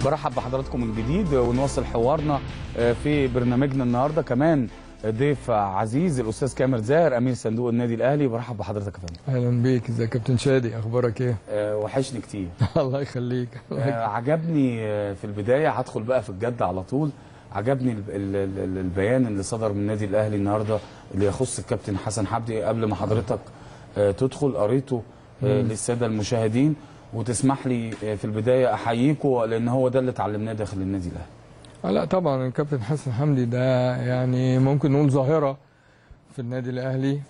برحب بحضراتكم من جديد ونواصل حوارنا في برنامجنا النهارده كمان ضيف عزيز الاستاذ كامر زاهر امير صندوق النادي الاهلي برحب بحضرتك يا فندم اهلا بيك ازيك يا كابتن شادي اخبارك ايه أه وحشني كتير الله يخليك أه عجبني آه، في البدايه هدخل بقى في الجد على طول عجبني ال- ال- ال- البيان اللي صدر من النادي الاهلي النهارده اللي يخص الكابتن حسن حمدي قبل ما حضرتك آه، تدخل قريته آه، للساده المشاهدين وتسمح لي آه، في البدايه احييكوا لان هو ده اللي اتعلمناه داخل النادي الاهلي آه لا طبعا الكابتن حسن حمدي ده يعني ممكن نقول ظاهره في النادي الاهلي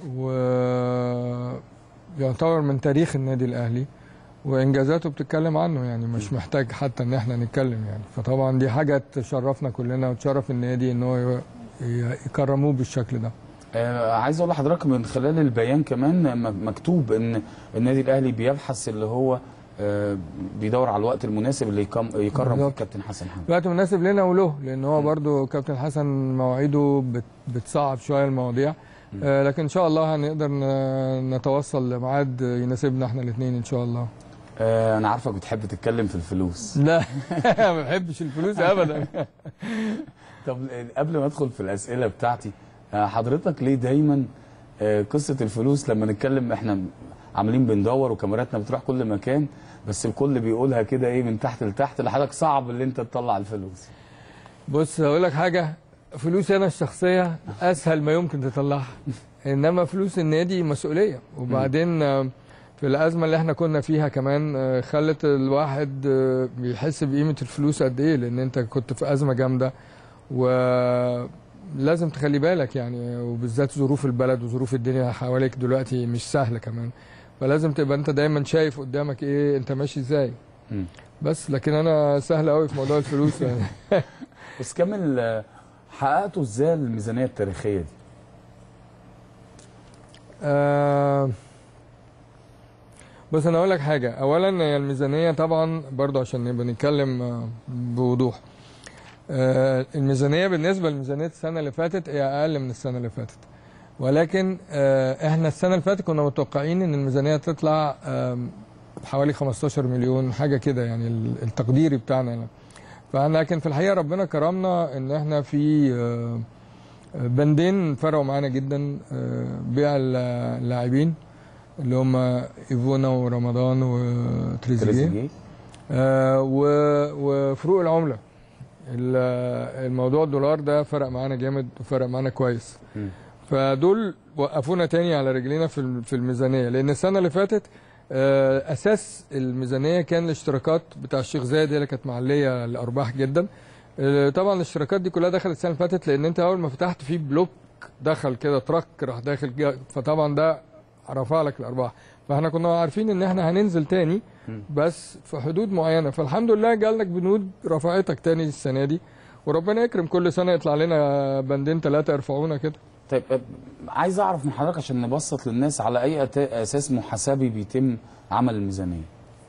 ويعتبر من تاريخ النادي الاهلي وانجازاته بتتكلم عنه يعني مش محتاج حتى ان احنا نتكلم يعني فطبعا دي حاجه تشرفنا كلنا وتشرف النادي ان هو ي- يكرموه بالشكل ده آه، عايز اقول لحضرتك من خلال البيان كمان م- مكتوب ان النادي الاهلي بيبحث اللي هو آه، بيدور على الوقت المناسب اللي يكم- يكرم فيه بالظبط. الكابتن حسن حمدي الوقت مناسب لنا وله لان هو برضو كابتن حسن مواعيده بت بتصعب شويه المواضيع آه لكن ان شاء الله هنقدر ن- نتوصل لميعاد يناسبنا احنا الاثنين ان شاء الله آه، انا عارفك بتحب تتكلم في الفلوس لا ما بحبش الفلوس ابدا طب قبل ما ادخل في الاسئله بتاعتي آه، حضرتك ليه دايما آه، قصه الفلوس لما نتكلم احنا عاملين بندور وكاميراتنا بتروح كل مكان بس الكل بيقولها كده ايه من تحت لتحت لحضرتك صعب اللي انت تطلع الفلوس بص هقول لك حاجه فلوسي انا الشخصيه اسهل ما يمكن تطلعها انما فلوس النادي مسؤوليه وبعدين آه، في الازمه اللي احنا كنا فيها كمان آه، خلت الواحد آه، بيحس بقيمه الفلوس قد ايه لان انت كنت في ازمه جامده ولازم تخلي بالك يعني وبالذات ظروف البلد وظروف الدنيا حواليك دلوقتي مش سهله كمان فلازم تبقى انت دايما شايف قدامك ايه انت ماشي ازاي مم. بس لكن انا سهل قوي في موضوع الفلوس يعني بس كمل آه، حققتوا ازاي الميزانيه التاريخيه دي آه بس انا اقول لك حاجه اولا هي الميزانيه طبعا برضو عشان نبقى نتكلم آه، بوضوح آه الميزانيه بالنسبه لميزانيه السنه اللي فاتت هي اقل من السنه اللي فاتت ولكن آه احنا السنه اللي فاتت كنا متوقعين ان الميزانيه تطلع آم، حوالي 15 مليون حاجه كده يعني ال- التقديري بتاعنا يعني. فلكن في الحقيقه ربنا كرمنا ان احنا في آه بندين فرقوا معانا جدا آه، بيع اللاعبين اللي هم ايفونا ورمضان وتريزيجيه تريزيجيه آه، و- وفروق العمله ال- الموضوع الدولار ده فرق معانا جامد وفرق معانا كويس مم. فدول وقفونا تاني على رجلينا في الم- في الميزانيه لان السنه اللي فاتت آه، اساس الميزانيه كان الاشتراكات بتاع الشيخ زايد هي اللي كانت معليه الارباح جدا آه، طبعا الاشتراكات دي كلها دخلت السنه اللي فاتت لان انت اول ما فتحت فيه بلوك دخل كده تراك راح داخل جا- فطبعا ده رفع لك الارباح فاحنا كنا عارفين ان احنا هننزل تاني مم. بس في حدود معينه فالحمد لله جالك بنود رفعتك تاني السنه دي وربنا يكرم كل سنه يطلع لنا بندين ثلاثه يرفعونا كده طيب آه، عايز اعرف من حضرتك عشان نبسط للناس على اي أتا- اساس محاسبي بيتم عمل الميزانيه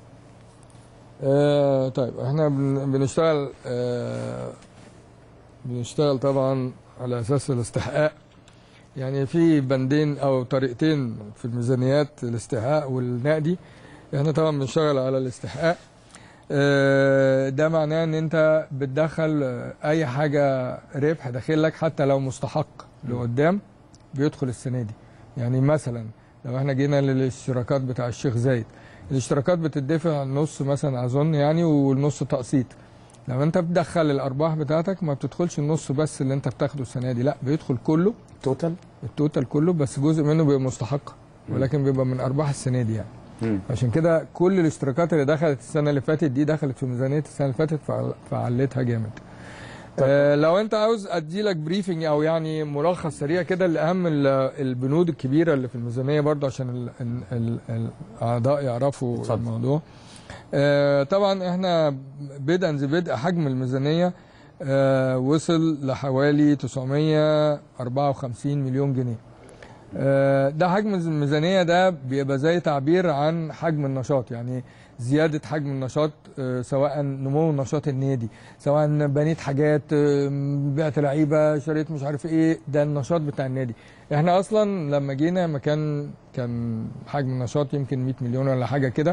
آه طيب احنا بن- بنشتغل آه بنشتغل طبعا على اساس الاستحقاق يعني في بندين او طريقتين في الميزانيات الاستحقاق والنقدي احنا طبعا بنشتغل على الاستحقاق آه، ده معناه ان انت بتدخل آه، اي حاجه ربح داخل لك حتى لو مستحق لقدام بيدخل السنه دي يعني مثلا لو احنا جينا للاشتراكات بتاع الشيخ زايد الاشتراكات بتدفع النص مثلا اظن يعني والنص تقسيط لو انت بتدخل الارباح بتاعتك ما بتدخلش النص بس اللي انت بتاخده السنه دي لا بيدخل كله توتال التوتال كله بس جزء منه بيبقى مستحق ولكن بيبقى من ارباح السنه دي يعني مم. عشان كده كل الاشتراكات اللي دخلت السنه اللي فاتت دي دخلت في ميزانيه السنه اللي فاتت فعل- فعلتها جامد آه لو انت عاوز ادي لك بريفنج او يعني ملخص سريع كده لاهم ال- البنود الكبيره اللي في الميزانيه برضه عشان ال ال ال الاعضاء يعرفوا اتفضل. الموضوع آه طبعا احنا بدءا ذي بدء حجم الميزانيه آه وصل لحوالي 954 مليون جنيه آه، ده حجم الميزانيه ده بيبقى زي تعبير عن حجم النشاط يعني زياده حجم النشاط آه، سواء نمو نشاط النادي سواء بنيت حاجات آه، بعت لعيبه شريت مش عارف ايه ده النشاط بتاع النادي احنا اصلا لما جينا مكان كان حجم النشاط يمكن 100 مليون ولا حاجه كده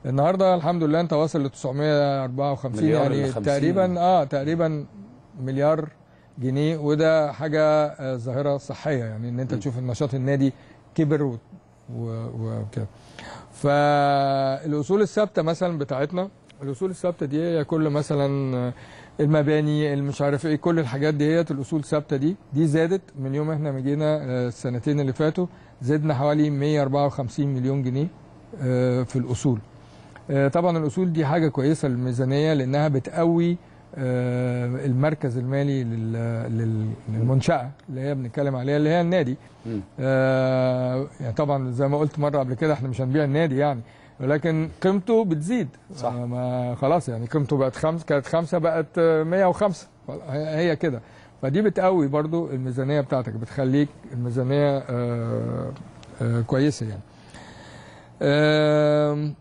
النهارده الحمد لله انت واصل ل 954 مليار يعني إلا 50. تقريبا اه تقريبا مليار جنيه وده حاجه آه، ظاهره صحيه يعني ان انت تشوف النشاط النادي كبر و- و- وكده فالاصول الثابته مثلا بتاعتنا الاصول الثابته دي هي كل مثلا آه، المباني المش عارف ايه كل الحاجات دي هي الاصول الثابته دي دي زادت من يوم احنا ما جينا آه، السنتين اللي فاتوا زدنا حوالي 154 مليون جنيه آه، في الاصول آه، طبعا الاصول دي حاجه كويسه للميزانيه لانها بتقوي آه، المركز المالي لل- لل- للمنشاه اللي هي بنتكلم عليها اللي هي النادي مم. آه، يعني طبعا زي ما قلت مره قبل كده احنا مش هنبيع النادي يعني ولكن قيمته بتزيد صح. آه، ما خلاص يعني قيمته بقت خمس كانت خمسه بقت آه، 105 هي هي كده فدي بتقوي برضو الميزانيه بتاعتك بتخليك الميزانيه آه، آه، كويسه يعني آم،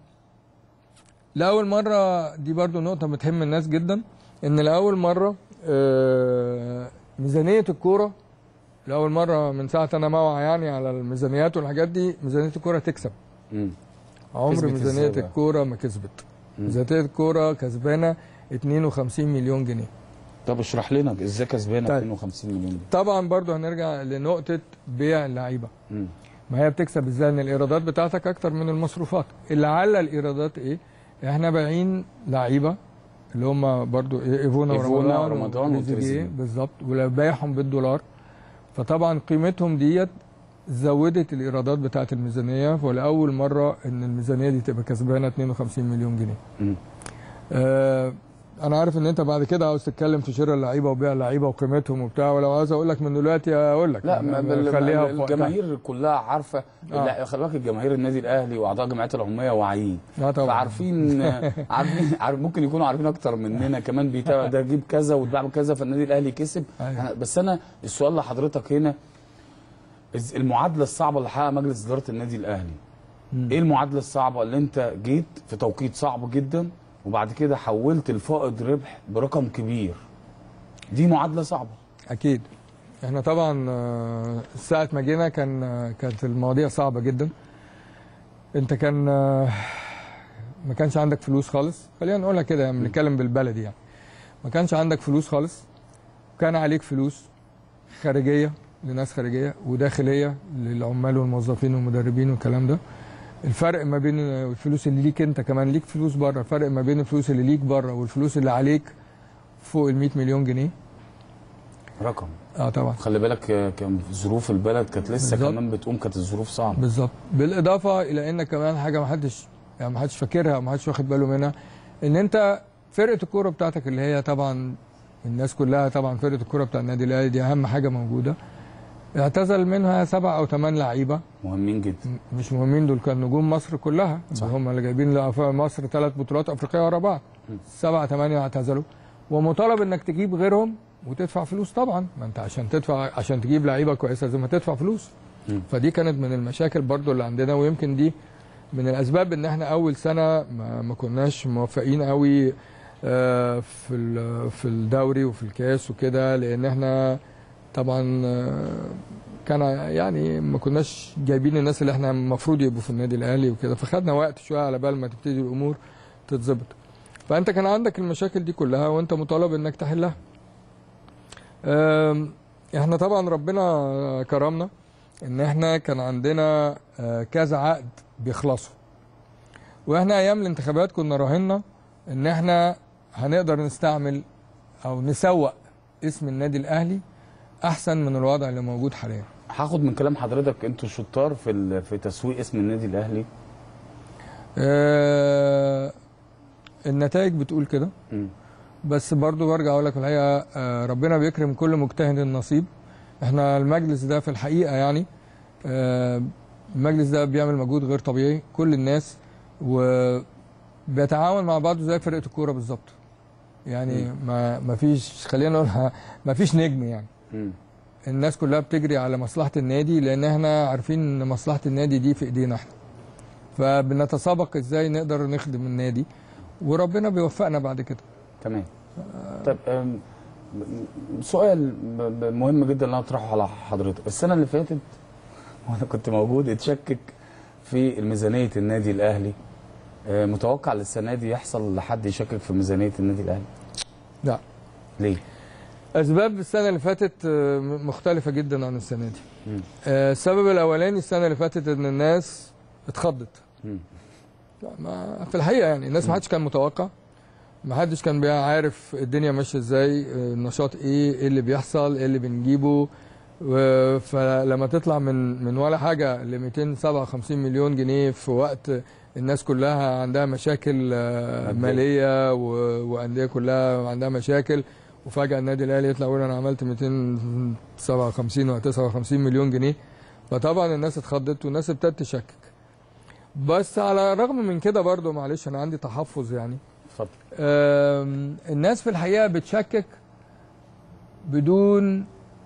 لأول مرة دي برضو نقطة بتهم الناس جدا إن لأول مرة آه، ميزانية الكورة لأول مرة من ساعة أنا موعى يعني على الميزانيات والحاجات دي ميزانية الكورة تكسب مم. عمر كسبت ميزانية إزاي بقى؟ الكورة ما كسبت مم. ميزانية الكورة كسبانة 52 مليون جنيه طب اشرح لنا ازاي كسبانه طيب. 52 مليون جنيه طبعا برضو هنرجع لنقطة بيع اللعيبة مم. ما هي بتكسب ازاي ان الايرادات بتاعتك اكتر من المصروفات اللي على الايرادات ايه احنا بايعين لعيبه اللي هم برضو إيه ايفونا إيفونا ورمضان ورمضان وتريزيجيه وتريزيجيه. بالظبط وبايعهم بالدولار فطبعا قيمتهم ديت زودت الايرادات بتاعت الميزانيه ولاول مره ان الميزانيه دي تبقى كسبانه 52 مليون جنيه مم. آه انا عارف ان انت بعد كده عاوز تتكلم في شراء اللعيبه وبيع اللعيبه وقيمتهم وبتاع ولو عاوز اقول لك من دلوقتي اقول لك لا ما بال- خليها في وقتها. الجماهير كلها عارفه آه. لا خلي بالك الجماهير النادي الاهلي واعضاء الجمعيات العموميه واعيين اه طبعا فعارفين عارفين عارف ممكن يكونوا عارفين اكتر مننا كمان بيتابع ده جيب كذا واتباع كذا فالنادي الاهلي كسب أيوة. أنا- بس انا السؤال لحضرتك هنا إز- المعادله الصعبه اللي حققها مجلس اداره النادي الاهلي مم. ايه المعادله الصعبه اللي انت جيت في توقيت صعب جدا وبعد كده حولت الفائض ربح برقم كبير دي معادله صعبه اكيد احنا طبعا آه، ساعه ما جينا كان آه، كانت المواضيع صعبه جدا انت كان آه، ما كانش عندك فلوس خالص خلينا نقولها كده يعني بنتكلم بالبلدي يعني ما كانش عندك فلوس خالص كان عليك فلوس خارجيه لناس خارجيه وداخليه للعمال والموظفين والمدربين والكلام ده الفرق ما بين الفلوس اللي ليك انت كمان ليك فلوس بره الفرق ما بين الفلوس اللي ليك بره والفلوس اللي عليك فوق ال 100 مليون جنيه رقم اه طبعا خلي بالك آه، كان ظروف البلد كانت لسه بالظبط. كمان بتقوم كانت الظروف صعبه بالظبط بالاضافه الى ان كمان حاجه ما حدش يعني ما حدش فاكرها ما حدش واخد باله منها ان انت فرقه الكوره بتاعتك اللي هي طبعا الناس كلها طبعا فرقه الكوره بتاع النادي الاهلي دي اهم حاجه موجوده اعتزل منها سبع او ثمان لعيبه مهمين جدا م- مش مهمين دول كان نجوم مصر كلها صح. هم اللي جايبين لأف- مصر ثلاث بطولات افريقيه ورا بعض م. سبعه ثمانيه اعتزلوا ومطالب انك تجيب غيرهم وتدفع فلوس طبعا ما انت عشان تدفع عشان تجيب لعيبه كويسه لازم تدفع فلوس م. فدي كانت من المشاكل برضو اللي عندنا ويمكن دي من الاسباب ان احنا اول سنه ما, ما كناش موفقين قوي آه، في ال- في الدوري وفي الكاس وكده لان احنا طبعا آه، كان يعني ما كناش جايبين الناس اللي احنا المفروض يبقوا في النادي الاهلي وكده فخدنا وقت شويه على بال ما تبتدي الامور تتظبط فانت كان عندك المشاكل دي كلها وانت مطالب انك تحلها آم، احنا طبعا ربنا كرمنا ان احنا كان عندنا آه، كذا عقد بيخلصوا واحنا ايام الانتخابات كنا راهنا ان احنا هنقدر نستعمل او نسوق اسم النادي الاهلي احسن من الوضع اللي موجود حاليا هاخد من كلام حضرتك انتوا شطار في ال- في تسويق اسم النادي الاهلي آه، النتائج بتقول كده مم. بس برضو برجع اقول لك الحقيقه آه، ربنا بيكرم كل مجتهد النصيب احنا المجلس ده في الحقيقه يعني آه، المجلس ده بيعمل مجهود غير طبيعي كل الناس وبيتعاون مع بعضه زي فرقه الكوره بالظبط يعني ما ما فيش خلينا نقول ما فيش نجم يعني مم. الناس كلها بتجري على مصلحه النادي لان احنا عارفين ان مصلحه النادي دي في ايدينا احنا فبنتسابق ازاي نقدر نخدم النادي وربنا بيوفقنا بعد كده تمام طب أم، م- سؤال ب- ب- مهم جدا اللي انا اطرحه على حضرتك السنه اللي فاتت وانا كنت موجود اتشكك في ميزانيه النادي الاهلي آه، متوقع للسنه دي يحصل لحد يشكك في ميزانيه النادي الاهلي لا ليه اسباب السنه اللي فاتت آه، مختلفه جدا عن السنه دي مم. آه، السبب الاولاني السنه اللي فاتت ان الناس اتخضت مم. لا، ما في الحقيقه يعني الناس ما حدش كان متوقع ما حدش كان بقى عارف الدنيا ماشيه ازاي آه، النشاط ايه ايه اللي بيحصل ايه اللي بنجيبه و- فلما تطلع من من ولا حاجه ل 257 مليون جنيه في وقت الناس كلها عندها مشاكل آه، مادية. ماليه و- وانديه كلها عندها مشاكل وفجاه النادي الاهلي يطلع يقول انا عملت 257 ولا 59 مليون جنيه فطبعا الناس اتخضت والناس ابتدت تشكك بس على الرغم من كده برضو معلش انا عندي تحفظ يعني اتفضل آم، الناس في الحقيقه بتشكك بدون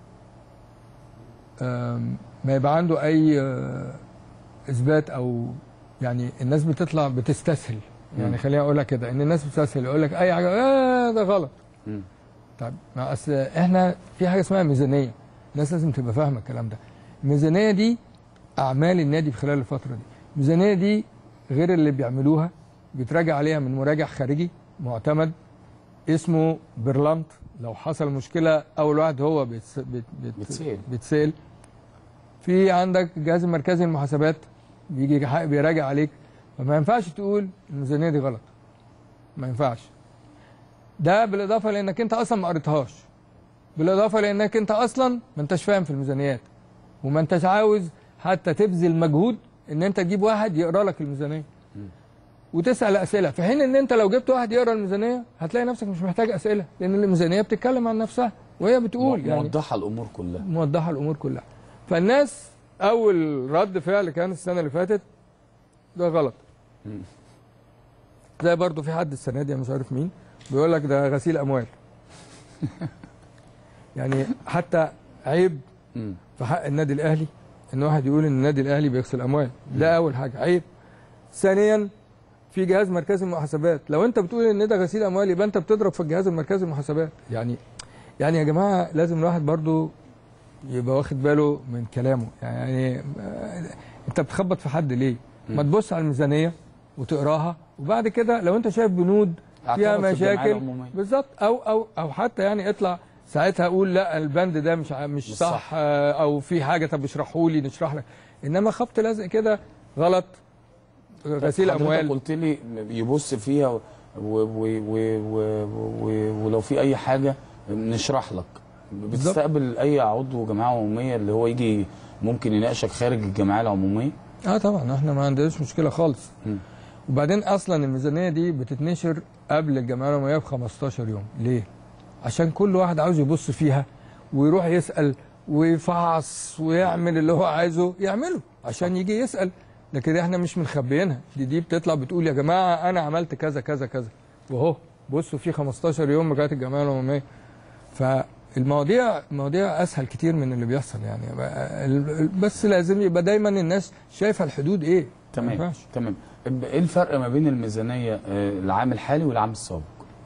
آم، ما يبقى عنده اي آه، اثبات او يعني الناس بتطلع بتستسهل يعني مم. خليني اقولها كده ان الناس بتستسهل يقول لك اي حاجه آه ده غلط مم. طيب ما اصل احنا في حاجه اسمها ميزانيه الناس لازم تبقى فاهمه الكلام ده الميزانيه دي اعمال النادي في خلال الفتره دي الميزانيه دي غير اللي بيعملوها بيتراجع عليها من مراجع خارجي معتمد اسمه بيرلانت لو حصل مشكله اول واحد هو بيتس... بيت... بيت... بيتسأل. بيتسال في عندك الجهاز المركزي للمحاسبات بيجي يح- بيراجع عليك فما ينفعش تقول الميزانيه دي غلط ما ينفعش ده بالاضافه لانك انت اصلا ما قريتهاش بالاضافه لانك انت اصلا ما انتش فاهم في الميزانيات وما انتش عاوز حتى تبذل مجهود ان انت تجيب واحد يقرا لك الميزانيه وتسال اسئله في حين ان انت لو جبت واحد يقرا الميزانيه هتلاقي نفسك مش محتاج اسئله لان الميزانيه بتتكلم عن نفسها وهي بتقول يعني موضحه الامور كلها موضحه الامور كلها فالناس اول رد فعل كان السنه اللي فاتت ده غلط مم. زي برضو في حد السنه دي أنا مش عارف مين بيقول لك ده غسيل اموال يعني حتى عيب مم. في حق النادي الاهلي ان واحد يقول ان النادي الاهلي بيغسل اموال ده اول حاجه عيب ثانيا في جهاز مركزي للمحاسبات لو انت بتقول ان ده غسيل اموال يبقى انت بتضرب في الجهاز المركزي للمحاسبات يعني يعني يا جماعه لازم الواحد برضو يبقى واخد باله من كلامه يعني آه، انت بتخبط في حد ليه ما تبص على الميزانيه وتقراها وبعد كده لو انت شايف بنود فيها اعترف بالجمعية مشاكل العمومية. بالظبط او او او حتى يعني اطلع ساعتها اقول لا البند ده مش ع- مش مش صح, صح. صح او في حاجه طب اشرحوا لي نشرح لك انما خبط لزق كده غلط غسيل حضرتك اموال قلت لي يبص فيها و و و و و و ولو في اي حاجه نشرح لك بتستقبل اي عضو جمعيه عموميه اللي هو يجي ممكن يناقشك خارج الجمعيه العموميه اه طبعا احنا ما عندناش مشكله خالص مم. وبعدين اصلا الميزانيه دي بتتنشر قبل الجمعيه العموميه ب 15 يوم ليه عشان كل واحد عاوز يبص فيها ويروح يسال ويفحص ويعمل اللي هو عايزه يعمله عشان يجي يسال لكن احنا مش مخبيينها دي دي بتطلع بتقول يا جماعه انا عملت كذا كذا كذا وهو بصوا في 15 يوم لغايه الجمعيه العموميه فالمواضيع مواضيع اسهل كتير من اللي بيحصل يعني ال- ال- بس لازم يبقى دايما الناس شايفه الحدود ايه ما تمام ينفعش. تمام ايه الفرق ما بين الميزانيه آه، العام الحالي والعام السابق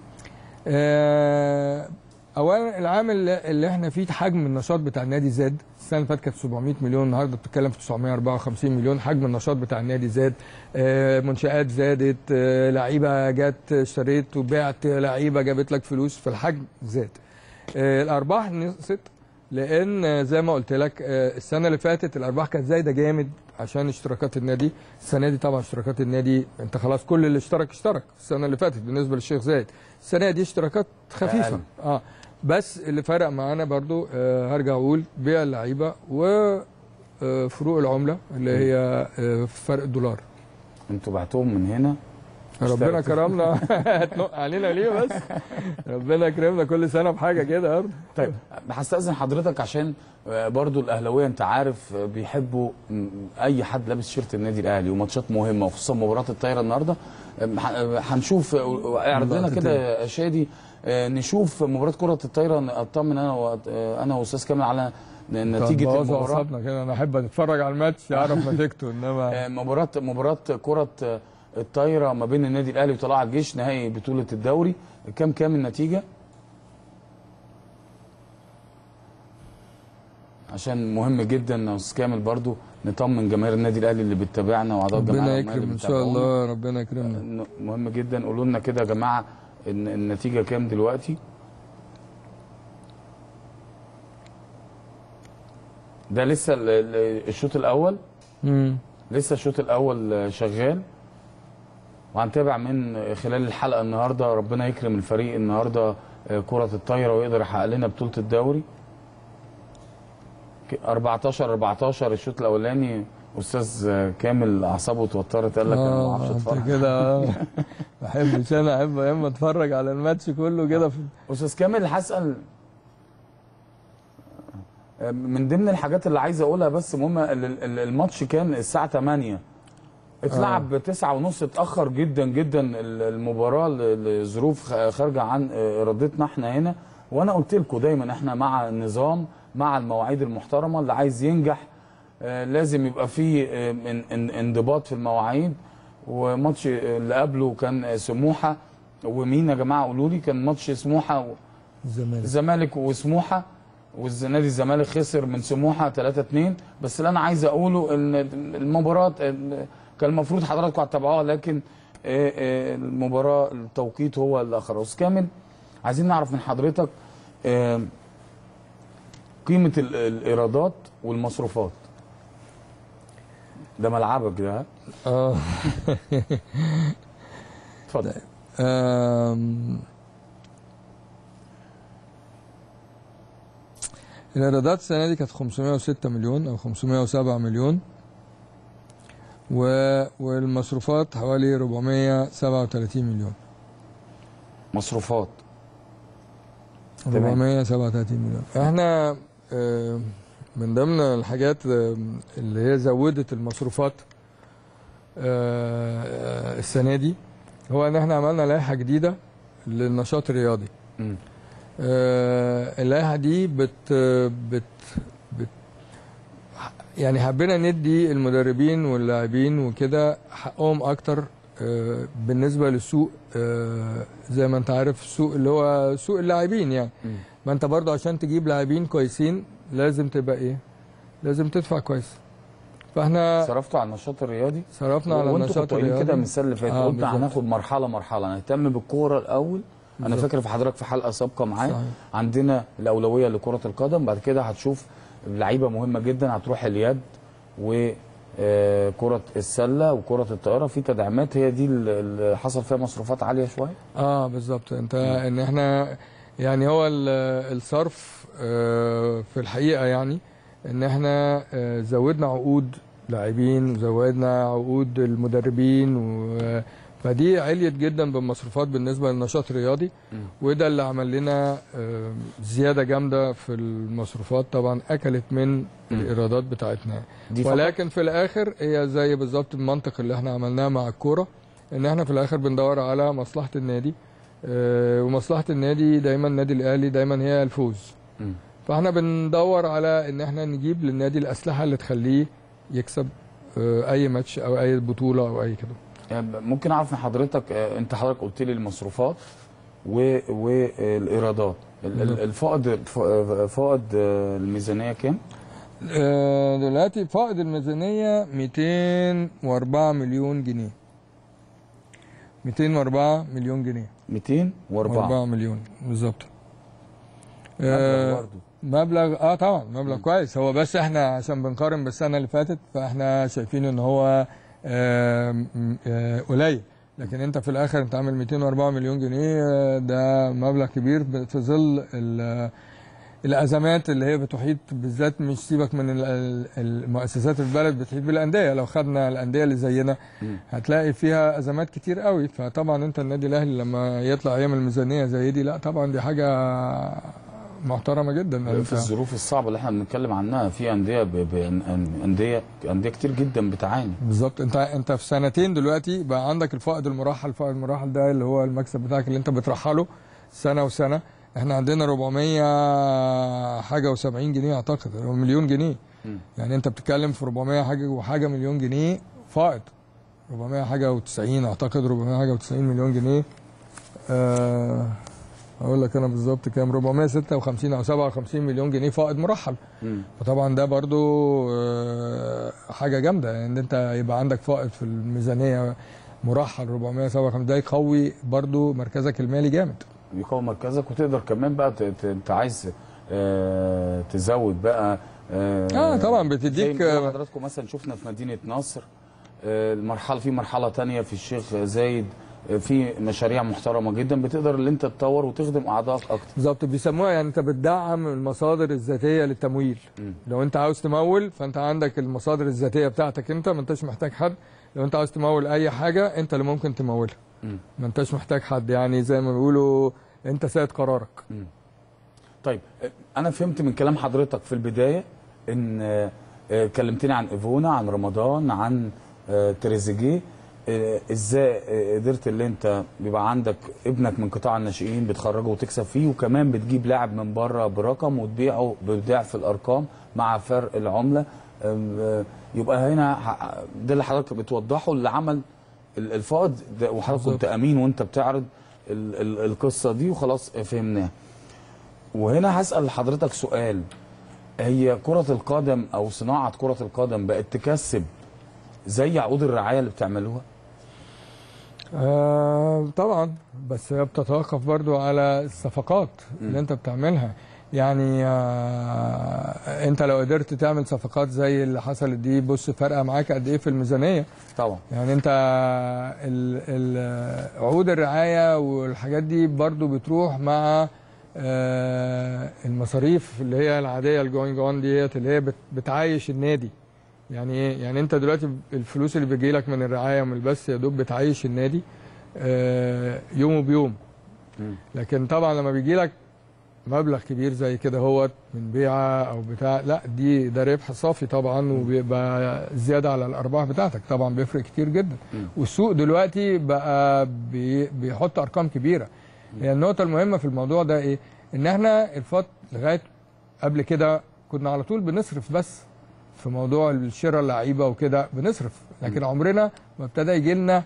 آه، اولا العام اللي اللي احنا فيه حجم النشاط بتاع النادي زاد السنه اللي فاتت كانت 700 مليون النهارده بتتكلم في 954 مليون حجم النشاط بتاع النادي زاد آه، منشآت زادت آه، لعيبه جت اشتريت وبعت لعيبه جابت لك فلوس فالحجم زاد آه، الارباح نقصت لان آه، زي ما قلت لك آه، السنه اللي فاتت الارباح كانت زايده جامد عشان اشتراكات النادي السنه دي طبعا اشتراكات النادي انت خلاص كل اللي اشترك اشترك السنه اللي فاتت بالنسبه للشيخ زايد السنه دي اشتراكات خفيفه أقل. اه بس اللي فرق معانا برضو آه هرجع اقول بيع اللعيبه وفروق العمله اللي هي آه فرق الدولار انتوا بعتوهم من هنا ربنا اشتركوا. كرمنا هتنق علينا ليه بس ربنا كرمنا كل سنه بحاجه كده برضه طيب هستأذن حضرتك عشان آه، برضو الأهلاوية أنت عارف آه، بيحبوا م، أي حد لابس شيرت النادي الأهلي وماتشات مهمة وخصوصا مباراة الطايرة النهاردة آه، ح- آه، هنشوف آه، اعرض لنا كده يا شادي آه، نشوف مباراة كرة الطايرة أطمن أنا و- آه، أنا وأستاذ كامل على ن- نتيجة بوظوا المباراة اعصابنا كده انا احب اتفرج على الماتش اعرف نتيجته انما آه، مباراة مباراة كرة آه، الطايرة ما بين النادي الأهلي وطلائع الجيش نهائي بطولة الدوري كام كام النتيجة؟ عشان مهم جدا يا استاذ كامل برضو نطمن جماهير النادي الاهلي اللي بتتابعنا واعضاء الجمعيه ربنا العمومية اللي يكرم ان شاء بيتابعونا. الله ربنا يكرمنا ن- مهم جدا قولوا لنا كده يا جماعه ان النتيجه كام دلوقتي ده لسه ال- ال- الشوط الاول مم. لسه الشوط الاول شغال وهنتابع من خلال الحلقه النهارده ربنا يكرم الفريق النهارده كره الطايره ويقدر يحقق لنا بطوله الدوري ك- 14 14 الشوط الاولاني استاذ كامل اعصابه اتوترت قال لك انا ما اه اعرفش انت اتفرج كده آه. ما بحبش انا احب يا اما اتفرج على الماتش كله كده في استاذ كامل هسال من ضمن الحاجات اللي عايز اقولها بس مهمه ال- ال- الماتش كان الساعه 8 اتلعب بتسعة ونص اتاخر جدا جدا ال- المباراه ل- لظروف خ- خارجه عن ارادتنا احنا هنا وانا قلت لكم دايما احنا مع النظام مع المواعيد المحترمه اللي عايز ينجح آه، لازم يبقى فيه آه، ان- ان- انضباط في المواعيد وماتش آه، اللي قبله كان آه، سموحه ومين يا جماعه قولوا لي كان ماتش سموحه و- الزمالك الزمالك وسموحه والنادي الزمالك خسر من سموحه 3 2 بس اللي انا عايز اقوله ان المباراه ال- كان المفروض حضراتكم هتتابعوها لكن آه، آه، المباراه التوقيت هو اللي اخر بس كامل عايزين نعرف من حضرتك آه، قيمه ال- الايرادات والمصروفات ده ملعبك ده ها؟ اه اتفضل آم، الايرادات السنه دي كانت 506 مليون او 507 مليون و... والمصروفات حوالي 437 مليون مصروفات تمام. 437 مليون احنا آه، من ضمن الحاجات آه، اللي هي زودت المصروفات آه، آه، السنه دي هو ان احنا عملنا لائحه جديده للنشاط الرياضي مم. آه، اللائحه دي بت بت بت يعني حبينا ندي المدربين واللاعبين وكده حقهم اكتر آه، بالنسبه للسوق آه، زي ما انت عارف السوق اللي هو سوق اللاعبين يعني مم. ما انت برضه عشان تجيب لاعبين كويسين لازم تبقى ايه لازم تدفع كويس فاحنا صرفتوا على النشاط الرياضي صرفنا على وانتوا النشاط كنتوا قايلين الرياضي كده من السنه اللي فاتت آه، قلنا بالظبط. هناخد مرحله مرحله نهتم بالكوره الاول انا بالظبط. فاكر في حضرتك في حلقه سابقه معايا صحيح. عندنا الاولويه لكره القدم بعد كده هتشوف لعيبه مهمه جدا هتروح اليد وكره السله وكره الطائره في تدعيمات هي دي اللي حصل فيها مصروفات عاليه شويه اه بالظبط انت ان احنا يعني هو ال- الصرف آه، في الحقيقه يعني ان احنا آه، زودنا عقود لاعبين وزودنا عقود المدربين و فدي عليت جدا بالمصروفات بالنسبه للنشاط الرياضي وده اللي عمل لنا آه، زياده جامده في المصروفات طبعا اكلت من الايرادات بتاعتنا دي فقط ولكن في الاخر هي زي بالظبط المنطق اللي احنا عملناه مع الكوره ان احنا في الاخر بندور على مصلحه النادي آه، ومصلحه النادي دايما النادي الاهلي دايما هي الفوز مم. فاحنا بندور على ان احنا نجيب للنادي الاسلحه اللي تخليه يكسب آه، اي ماتش او اي بطوله او اي كده يعني ممكن اعرف من حضرتك آه، انت حضرتك قلت لي المصروفات و- والايرادات ال- ال- الفائض ف- فائض آه، الميزانيه كام؟ آه، دلوقتي فائض الميزانيه 204 مليون جنيه 204 مليون جنيه 204 4 مليون بالظبط مبلغ آه، برضه مبلغ اه طبعا مبلغ كويس هو بس احنا عشان بنقارن بالسنه اللي فاتت فاحنا شايفين ان هو آه، م- آه، قليل لكن انت في الاخر انت عامل 204 مليون جنيه آه، ده مبلغ كبير ب- في ظل ال- الازمات اللي هي بتحيط بالذات مش سيبك من ال- ال- المؤسسات في البلد بتحيط بالانديه لو خدنا الانديه اللي زينا مم. هتلاقي فيها ازمات كتير قوي فطبعا انت النادي الاهلي لما يطلع يعمل ميزانيه زي دي لا طبعا دي حاجه محترمه جدا في الظروف الصعبه اللي احنا بنتكلم عنها في انديه ب- ب- انديه انديه كتير جدا بتعاني بالظبط انت انت في سنتين دلوقتي بقى عندك الفائض المرحل الفائض المرحل ده اللي هو المكسب بتاعك اللي انت بترحله سنه وسنه احنا عندنا 400 حاجه و70 جنيه اعتقد او مليون جنيه مم. يعني انت بتتكلم في 400 حاجه وحاجه مليون جنيه فائض 400 حاجه و90 اعتقد 400 حاجه و90 مليون جنيه آه اقول لك انا بالظبط كام 456 او 57 مليون جنيه فائض مرحل مم. فطبعا ده برضو آه، حاجه جامده يعني ان انت يبقى عندك فائض في الميزانيه مرحل 457 ده يقوي برضو مركزك المالي جامد يقوي مركزك وتقدر كمان بقى ت- ت- انت عايز آه، تزود بقى اه طبعا زي بتديك ما حضراتكم مثلا شفنا في مدينه نصر آه، المرحله في مرحله تانية في الشيخ زايد آه، في مشاريع محترمه جدا بتقدر اللي انت تطور وتخدم اعضائك اكتر بالظبط بيسموها يعني انت بتدعم المصادر الذاتيه للتمويل مم. لو انت عاوز تمول فانت عندك المصادر الذاتيه بتاعتك انت ما انتش محتاج حد لو انت عاوز تمول اي حاجه انت اللي ممكن تمولها مم. ما انتش محتاج حد يعني زي ما بيقولوا انت سيد قرارك طيب آه، انا فهمت من كلام حضرتك في البدايه ان آه، آه، كلمتني عن ايفونا عن رمضان عن آه، تريزيجيه آه، ازاي آه، قدرت اللي انت بيبقى عندك ابنك من قطاع الناشئين بتخرجه وتكسب فيه وكمان بتجيب لاعب من بره برقم وتبيعه بضعف الارقام مع فرق العمله آم، آه، يبقى هنا ح- ده اللي حضرتك بتوضحه اللي عمل ال- الفائض ده وحضرتك كنت بالظبط. امين وانت بتعرض ال- ال- القصه دي وخلاص فهمناها وهنا هسأل حضرتك سؤال هي كرة القدم أو صناعة كرة القدم بقت تكسب زي عقود الرعاية اللي بتعملوها؟ آه طبعا بس هي بتتوقف برضو على الصفقات اللي انت بتعملها يعني آه انت لو قدرت تعمل صفقات زي اللي حصلت دي بص فارقه معاك قد ايه في الميزانيه طبعا يعني انت ال- ال- عقود الرعايه والحاجات دي برضو بتروح مع آه، المصاريف اللي هي العاديه الجوينج اون ديت اللي هي بت- بتعايش النادي يعني ايه يعني انت دلوقتي الفلوس اللي بيجي لك من الرعايه ومن البث يا دوب بتعيش النادي آه، يوم بيوم مم. لكن طبعا لما بيجي لك مبلغ كبير زي كده هو من بيعه او بتاع لا دي ده ربح صافي طبعا وبيبقى زياده على الارباح بتاعتك طبعا بيفرق كتير جدا مم. والسوق دلوقتي بقى بي بيحط ارقام كبيره هي النقطه المهمه في الموضوع ده ايه ان احنا الفت لغايه قبل كده كنا على طول بنصرف بس في موضوع الشراء اللعيبه وكده بنصرف لكن عمرنا ما ابتدى يجي لنا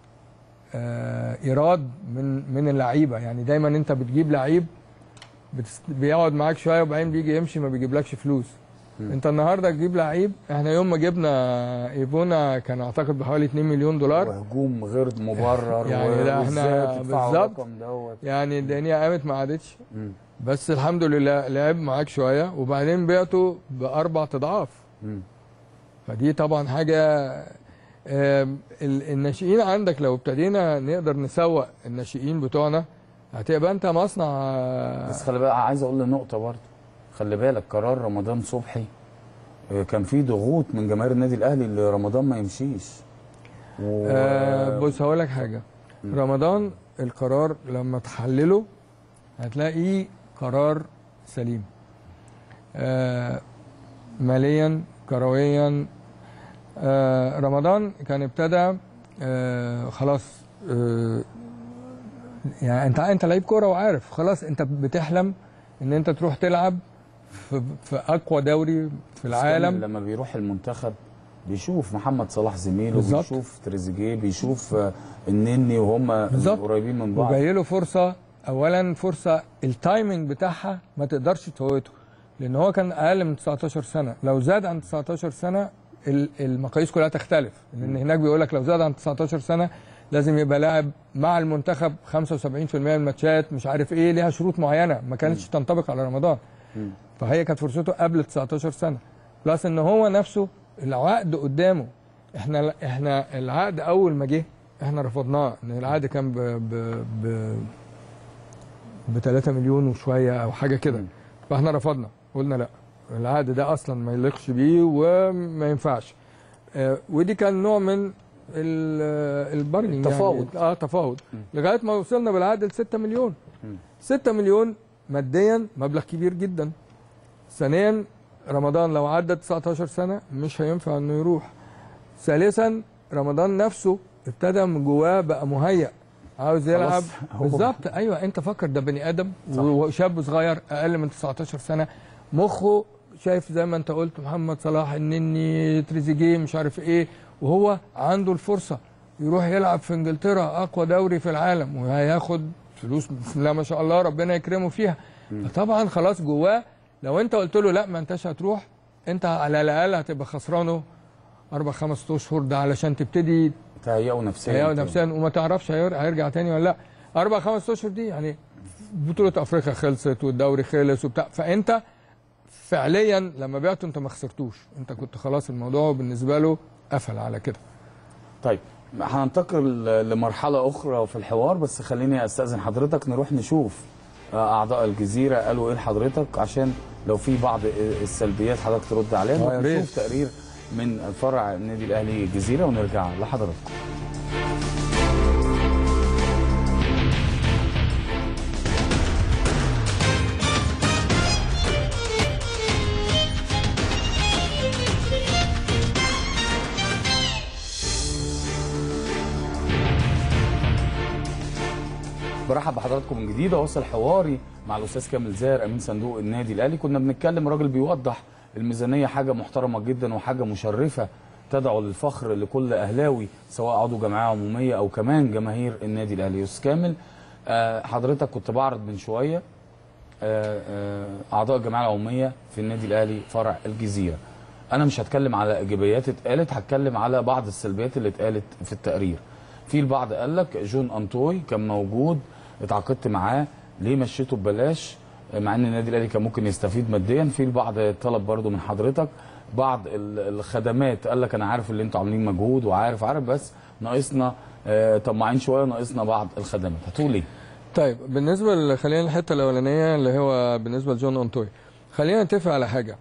آه، ايراد من من اللعيبه يعني دايما انت بتجيب لعيب بتست... بيقعد معاك شويه وبعدين بيجي يمشي ما بيجيبلكش فلوس مم. انت النهارده تجيب لعيب احنا يوم ما جبنا ايفونا كان اعتقد بحوالي 2 مليون دولار وهجوم غير مبرر يعني و- ده وإزاي احنا بتدفعوا بالظبط. الرقم دوت يعني الدنيا قامت ما عادتش مم. بس الحمد لله لعب معاك شويه وبعدين بعته باربع اضعاف مم. فدي طبعا حاجه آم، ال- الناشئين عندك لو ابتدينا نقدر نسوق الناشئين بتوعنا هتبقى انت مصنع بس خلي بالك عايز أقول لنقطة برضه خلي بالك قرار رمضان صبحي آه، كان في ضغوط من جماهير النادي الأهلي اللي رمضان ما يمشيش و... آه بص هقول لك حاجه مم. رمضان القرار لما تحلله هتلاقيه قرار سليم آه ماليا كرويا آه رمضان كان ابتدى آه خلاص آه يعني انت انت لعيب كوره وعارف خلاص انت بتحلم ان انت تروح تلعب في, في اقوى دوري في بس كان العالم لما بيروح المنتخب بيشوف محمد صلاح زميله بالظبط. بيشوف تريزيجيه بيشوف آه، النني وهم بالظبط. قريبين من بعض وجاي له فرصه اولا فرصه التايمنج بتاعها ما تقدرش تفوته لان هو كان اقل من 19 سنه لو زاد عن 19 سنه ال- المقاييس كلها تختلف لان هناك بيقول لك لو زاد عن 19 سنه لازم يبقى لاعب مع المنتخب 75% من الماتشات مش عارف ايه ليها شروط معينه ما كانتش تنطبق على رمضان مم. فهي كانت فرصته قبل 19 سنه بلس ان هو نفسه العقد قدامه احنا احنا العقد اول ما جه احنا رفضناه ان العقد كان ب ب ب ب 3 مليون وشويه او حاجه كده مم. فاحنا رفضنا قلنا لا العقد ده اصلا ما يليقش بيه وما ينفعش آه، ودي كان نوع من ال- البارجنج التفاوض. يعني اه تفاوض مم. لغايه ما وصلنا بالعقد ل 6 مليون مم. 6 مليون ماديا مبلغ كبير جدا ثانيا رمضان لو عدى 19 سنه مش هينفع انه يروح ثالثا رمضان نفسه ابتدى من جواه بقى مهيأ عاوز يلعب خلاص، هو- بالظبط ايوه انت فكر ده بني ادم صح. وشاب صغير اقل من 19 سنه مخه شايف زي ما انت قلت محمد صلاح النني تريزيجيه مش عارف ايه وهو عنده الفرصه يروح يلعب في انجلترا اقوى دوري في العالم وهياخد فلوس بسم الله ما شاء الله ربنا يكرمه فيها فطبعا خلاص جواه لو انت قلت له لا ما انتش هتروح انت على الاقل هتبقى خسرانه اربع خمس اشهر ده علشان تبتدي تهيئوا نفسيا تهيئه نفسيا وما تعرفش هير- هيرجع تاني ولا لا اربع خمس اشهر دي يعني بطوله افريقيا خلصت والدوري خلص وبتاع فانت فعليا لما بعته انت ما خسرتوش انت كنت خلاص الموضوع بالنسبه له قفل على كده طيب هننتقل لمرحلة أخرى في الحوار بس خليني أستأذن حضرتك نروح نشوف أعضاء الجزيرة قالوا إيه لحضرتك عشان لو في بعض السلبيات حضرتك ترد عليها آه، نروح يا ريت. نشوف تقرير من فرع النادي الأهلي الجزيرة ونرجع لحضراتكم برحب بحضراتكم من جديد اواصل حواري مع الاستاذ كامل زاهر امين صندوق النادي الاهلي كنا بنتكلم راجل بيوضح الميزانيه حاجه محترمه جدا وحاجه مشرفه تدعو للفخر لكل اهلاوي سواء عضو جمعيه عموميه او كمان جماهير النادي الاهلي استاذ كامل آه، حضرتك كنت بعرض من شويه آه، آه، اعضاء الجمعيه العموميه في النادي الاهلي فرع الجزيره انا مش هتكلم على ايجابيات اتقالت هتكلم على بعض السلبيات اللي اتقالت في التقرير في البعض قال لك جون انطوي كان موجود اتعاقدت معاه ليه مشيته ببلاش مع ان النادي الاهلي كان ممكن يستفيد ماديا في البعض طلب برضو من حضرتك بعض ال- الخدمات قال لك انا عارف اللي انتوا عاملين مجهود وعارف عارف بس ناقصنا آه، طماعين شويه ناقصنا بعض الخدمات هتقول ايه؟ طيب بالنسبه ل- خلينا الحته الاولانيه اللي هو بالنسبه لجون اونتوي خلينا نتفق على حاجه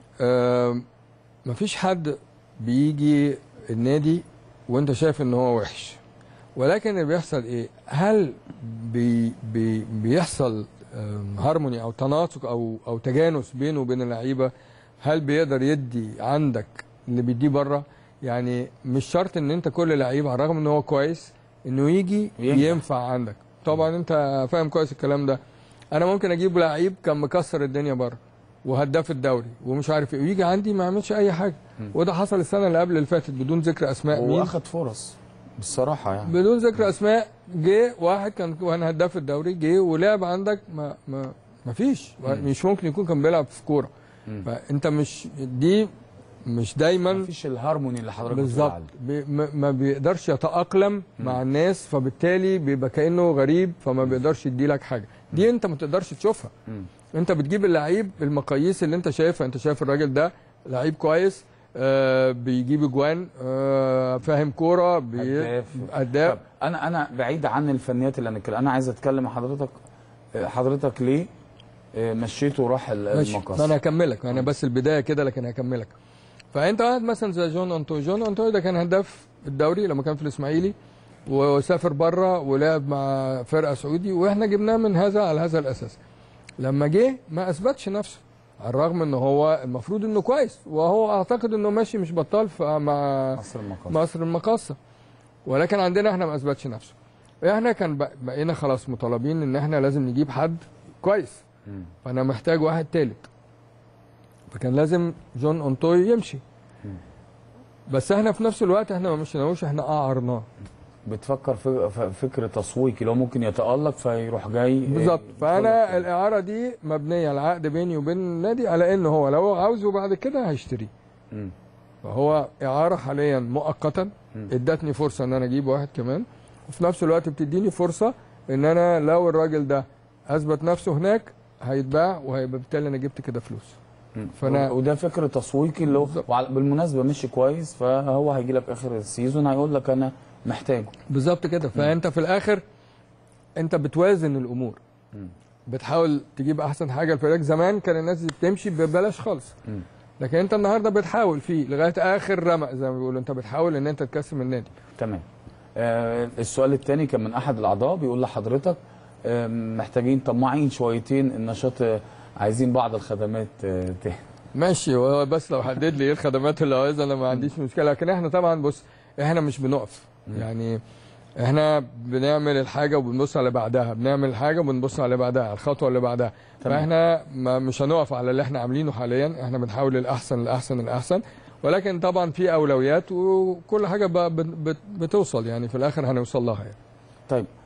آم، مفيش حد بيجي النادي وانت شايف ان هو وحش ولكن اللي بيحصل ايه هل بي بي بيحصل آم، هارموني او تناسق او او تجانس بينه وبين اللعيبه هل بيقدر يدي عندك اللي بيديه بره يعني مش شرط ان انت كل لعيب على الرغم ان هو كويس انه يجي ينفع. ينفع عندك طبعا انت فاهم كويس الكلام ده انا ممكن اجيب لعيب كان مكسر الدنيا بره وهداف الدوري ومش عارف ايه ويجي عندي ما يعملش اي حاجه وده حصل السنه اللي قبل اللي فاتت بدون ذكر اسماء مين واخد فرص بالصراحه يعني بدون ذكر اسماء جه واحد كان كان هداف الدوري جه ولعب عندك ما ما ما فيش مش ممكن يكون كان بيلعب في كوره مم. فانت مش دي مش دايما مفيش الهارموني اللي حضرتك بتقول بالظبط عليه. بي ما ما بيقدرش يتأقلم مع الناس فبالتالي بيبقى كأنه غريب فما بيقدرش يديلك حاجة دي انت ما تقدرش تشوفها مم. انت بتجيب اللعيب المقاييس اللي انت شايفها انت شايف الراجل ده لعيب كويس آه بيجيب اجوان آه فاهم كوره بي- هداف. هداف طب انا انا بعيد عن الفنيات اللي هنتكلم انا عايز اتكلم مع حضرتك آه، حضرتك ليه آه، مشيته وراح ال- ماشي المقص انا هكملك انا بس البدايه كده لكن هكملك فانت واحد مثلا زي جون انطوي جون انطوي ده كان هداف الدوري لما كان في الاسماعيلي وسافر بره ولعب مع فرقه سعودي واحنا جبناه من هذا على هذا الاساس لما جه ما اثبتش نفسه على الرغم ان هو المفروض انه كويس وهو اعتقد انه ماشي مش بطال ف- مع مصر المقص مصر المقاصة ولكن عندنا احنا ما اثبتش نفسه احنا كان بق- بقينا خلاص مطالبين ان احنا لازم نجيب حد كويس مم. فانا محتاج واحد تالت فكان لازم جون اونتوي يمشي بس احنا في نفس الوقت احنا ما مشيناهوش احنا قعرناه بتفكر في ف- فكر تسويقي لو ممكن يتالق فيروح جاي آه، بالظبط فانا يتفرج. الاعاره دي مبنيه على العقد بيني وبين النادي على ان هو لو عاوزه بعد كده هيشتريه مم. فهو اعاره حاليا مؤقتا مم. ادتني فرصه ان انا اجيب واحد كمان وفي نفس الوقت بتديني فرصه ان انا لو الراجل ده اثبت نفسه هناك هيتباع وهيبقى بالتالي انا جبت كده فلوس مم. فأنا- وده فكر تسويقي اللي هو بالظبط. وعلى- بالمناسبه مشي كويس فهو هيجي لك اخر السيزون هيقول لك انا محتاجه بالظبط كده فانت في الاخر انت بتوازن الامور مم. بتحاول تجيب احسن حاجه لفريقك زمان كان الناس دي بتمشي ببلاش خالص مم. لكن انت النهارده بتحاول فيه لغايه اخر رمق زي ما بيقولوا انت بتحاول ان انت تكسب النادي تمام آه السؤال الثاني كان من احد الاعضاء بيقول لحضرتك آه محتاجين طماعين شويتين النشاط آه، عايزين بعض الخدمات آه تاني ماشي هو بس لو حدد لي ايه الخدمات اللي عايزها انا ما عنديش مشكله لكن احنا طبعا بص احنا مش بنقف يعني احنا بنعمل الحاجه وبنبص على بعدها بنعمل الحاجه وبنبص على بعدها الخطوه اللي بعدها تمام. فاحنا ما مش هنقف على اللي احنا عاملينه حاليا احنا بنحاول الاحسن الاحسن الاحسن ولكن طبعا في اولويات وكل حاجه بقى بت- بت- بتوصل يعني في الاخر هنوصل لها يعني طيب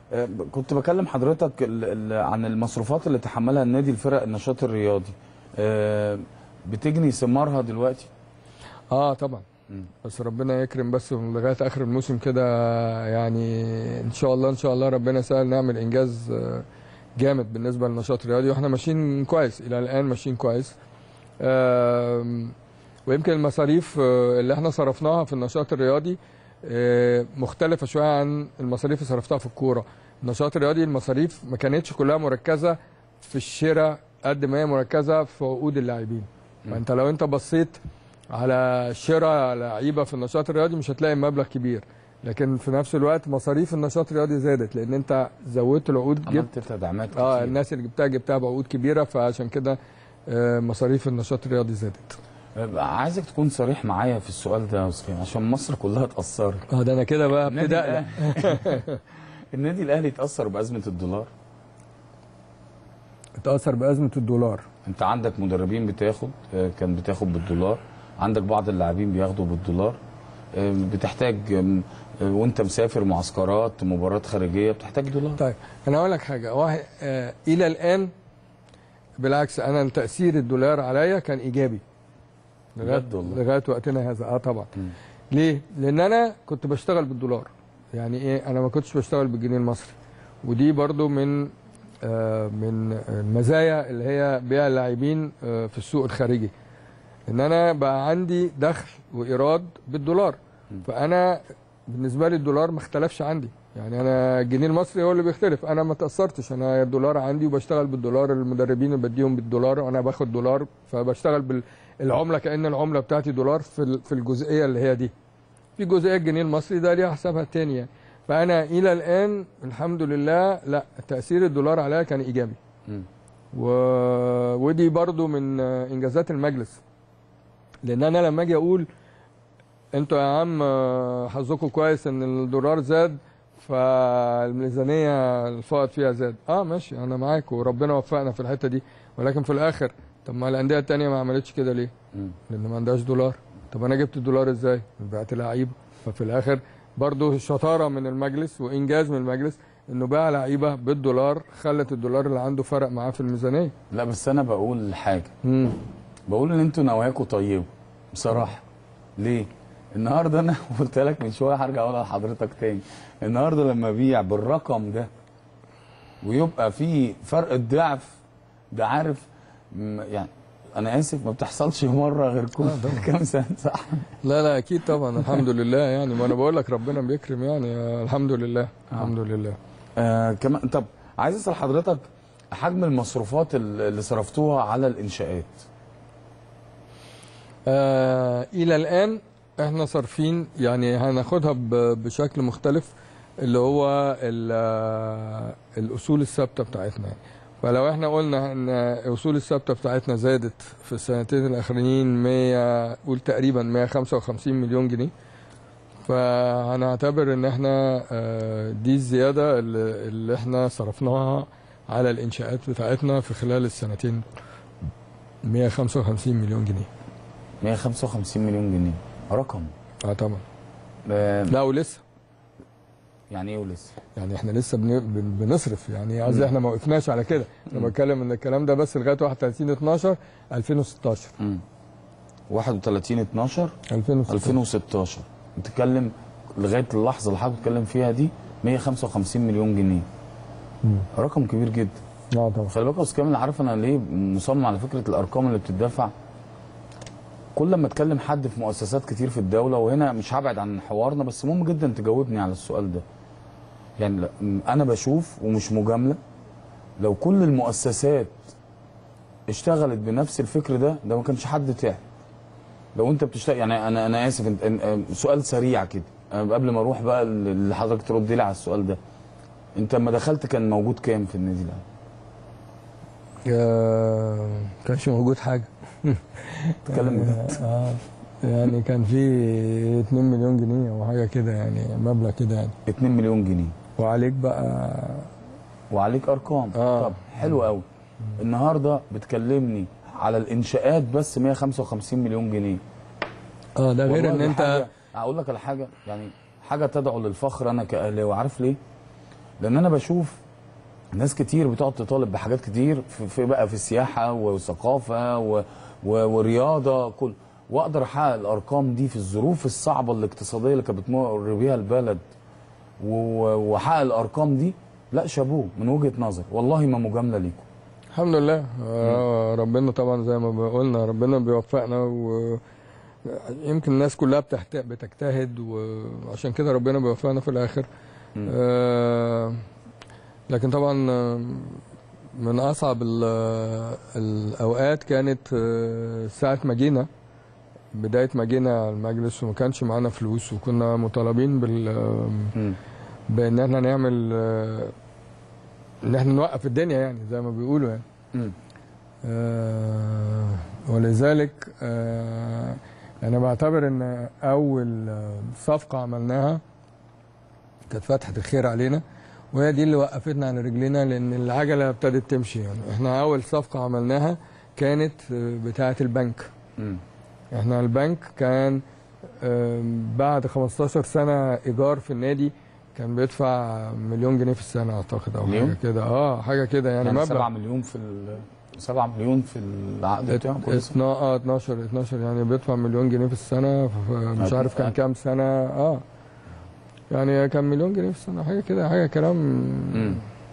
آه، كنت بكلم حضرتك ال- ال- عن المصروفات اللي تحملها النادي الفرق النشاط الرياضي آه، بتجني ثمارها دلوقتي اه طبعا مم. بس ربنا يكرم بس لغايه اخر الموسم كده يعني ان شاء الله ان شاء الله ربنا يسهل نعمل انجاز آه، جامد بالنسبه للنشاط الرياضي واحنا ماشيين كويس الى الان ماشيين كويس آم، ويمكن المصاريف آه، اللي احنا صرفناها في النشاط الرياضي آه، مختلفه شويه عن المصاريف اللي صرفتها في الكوره النشاط الرياضي المصاريف ما كانتش كلها مركزه في الشراء قد ما هي مركزه في عقود اللاعبين فانت لو انت بصيت على شراء لعيبه في النشاط الرياضي مش هتلاقي مبلغ كبير لكن في نفس الوقت مصاريف النشاط الرياضي زادت لان انت زودت العقود جبت عملت تدعيمات كتير اه الناس اللي جبتها جبتها بعقود كبيره فعشان كده آه، مصاريف النشاط الرياضي زادت آه، عايزك تكون صريح معايا في السؤال ده يا استاذ عشان مصر كلها اتاثرت اه ده انا كده بقى النادي ابتدأ الأهلي- النادي الاهلي اتاثر بازمه الدولار اتاثر بازمه الدولار انت عندك مدربين بتاخد آه، كان بتاخد بالدولار عندك بعض اللاعبين بياخدوا بالدولار آه، بتحتاج آم، آه، وانت مسافر معسكرات مباريات خارجيه بتحتاج دولار طيب انا اقول لك حاجه واحد آه الى الان بالعكس انا تاثير الدولار عليا كان ايجابي لغايه بجد والله. لغايه وقتنا هذا اه طبعا مم. ليه؟ لان انا كنت بشتغل بالدولار يعني ايه انا ما كنتش بشتغل بالجنيه المصري ودي برضو من آه من المزايا اللي هي بيع اللاعبين آه في السوق الخارجي ان انا بقى عندي دخل وايراد بالدولار فانا بالنسبه لي الدولار ما اختلفش عندي يعني انا الجنيه المصري هو اللي بيختلف انا ما تاثرتش انا الدولار عندي وبشتغل بالدولار المدربين اللي بديهم بالدولار وانا باخد دولار فبشتغل بالعمله كان العمله بتاعتي دولار في ال- في الجزئيه اللي هي دي في جزئيه الجنيه المصري ده ليها حسابها التاني يعني فانا الى الان الحمد لله لا تاثير الدولار عليا كان ايجابي مم. و... ودي برضو من آه، انجازات المجلس لان انا لما اجي اقول انتوا يا عم آه، حظكم كويس ان الدولار زاد فالميزانيه الفائض فيها زاد اه ماشي انا معاك وربنا وفقنا في الحته دي ولكن في الاخر طب ما الانديه التانيه ما عملتش كده ليه؟ مم. لان ما عندهاش دولار طب انا جبت الدولار ازاي؟ بعت لعيبه ففي الاخر برضو شطاره من المجلس وانجاز من المجلس انه باع لعيبه بالدولار خلت الدولار اللي عنده فرق معاه في الميزانيه لا بس انا بقول حاجه امم بقول ان انتوا نواياكم طيبه بصراحه ليه النهارده انا قلت لك من شويه هرجع اقولها لحضرتك تاني النهارده لما ابيع بالرقم ده ويبقى في فرق الضعف ده عارف م- يعني انا اسف ما بتحصلش مره غير كل كام سنه صح لا لا اكيد طبعا الحمد لله يعني ما انا بقول لك ربنا بيكرم يعني آه، الحمد لله الحمد لله آه كمان طب عايز اسال حضرتك حجم المصروفات اللي صرفتوها على الانشاءات آه الى الان احنا صارفين يعني هناخدها ب- بشكل مختلف اللي هو ال- آه، الاصول الثابته بتاعتنا يعني. فلو احنا قلنا ان الاصول الثابته بتاعتنا زادت في السنتين الاخرانيين 100 قول تقريبا 155 مليون جنيه فهنعتبر ان احنا آه، دي الزياده اللي اللي احنا صرفناها على الانشاءات بتاعتنا في خلال السنتين 155 مليون جنيه 155 مليون جنيه رقم اه طبعا آه لا ولسه يعني ايه ولسه يعني احنا لسه بن- بن- بنصرف يعني قصدي احنا ما وقفناش على كده انا بتكلم ان الكلام ده بس لغايه 31 12 2016 مم. 31 12 2016 2016 بتتكلم لغايه اللحظه اللي حضرتك بتتكلم فيها دي 155 مليون جنيه مم. رقم كبير جدا اه طبعا خلي بالك يا استاذ كامل عارف انا ليه مصمم على فكره الارقام اللي بتدفع كل ما اتكلم حد في مؤسسات كتير في الدوله وهنا مش هبعد عن حوارنا بس مهم جدا تجاوبني على السؤال ده يعني لا- م- انا بشوف ومش مجامله لو كل المؤسسات اشتغلت بنفس الفكر ده ده ما كانش حد تعب لو انت بتشتغل يعني انا انا اسف انت ان- سؤال سريع كده أنا قبل ما اروح بقى اللي حضرتك ترد لي على السؤال ده انت لما دخلت كان موجود كام في النادي الاهلي آه، كانش موجود حاجه تتكلم بجد اه يعني كان في 2 مليون جنيه او حاجه كده يعني مبلغ كده يعني 2 مليون جنيه وعليك بقى وعليك ارقام آه. طب حلو قوي النهارده بتكلمني على الانشاءات بس 155 مليون جنيه اه ده غير والله ان دي انت حاجة- اقول لك على حاجه يعني حاجه تدعو للفخر انا كاهلاوي عارف ليه لان انا بشوف ناس كتير بتقعد تطالب بحاجات كتير في, في بقى في السياحه والثقافه و و ورياضه كل واقدر احقق الارقام دي في الظروف الصعبه الاقتصاديه اللي كانت بتمر بيها البلد و- واحقق الارقام دي لا شابوه من وجهه نظر والله ما مجامله ليكم الحمد لله آه ربنا طبعا زي ما قلنا ربنا بيوفقنا ويمكن الناس كلها بتحت... بتجتهد وعشان كده ربنا بيوفقنا في الاخر مم. آه لكن طبعا آه، من اصعب ال- الاوقات كانت آه، ساعه ما جينا بدايه ما جينا المجلس وما كانش معانا فلوس وكنا مطالبين بال مم. بان احنا نعمل آه، ان احنا نوقف الدنيا يعني زي ما بيقولوا يعني مم. آه، ولذلك آه، انا بعتبر ان اول آه، صفقه عملناها كانت فتحه الخير علينا وهي دي اللي وقفتنا على رجلينا لان العجله ابتدت تمشي يعني احنا اول صفقه عملناها كانت آه، بتاعه البنك مم. احنا البنك كان آم، بعد 15 سنه ايجار في النادي كان بيدفع مليون جنيه في السنه اعتقد او مليون؟ حاجه كده اه حاجه كده يعني, يعني مبلغ 7 مليون في ال 7 مليون في العقد بتاعه كل سنه اتنا- اه 12 12 يعني بيدفع مليون جنيه في السنه ف- ف- مش عارف كان كام سنه اه يعني كان مليون جنيه في السنه حاجه كده حاجه كلام مم.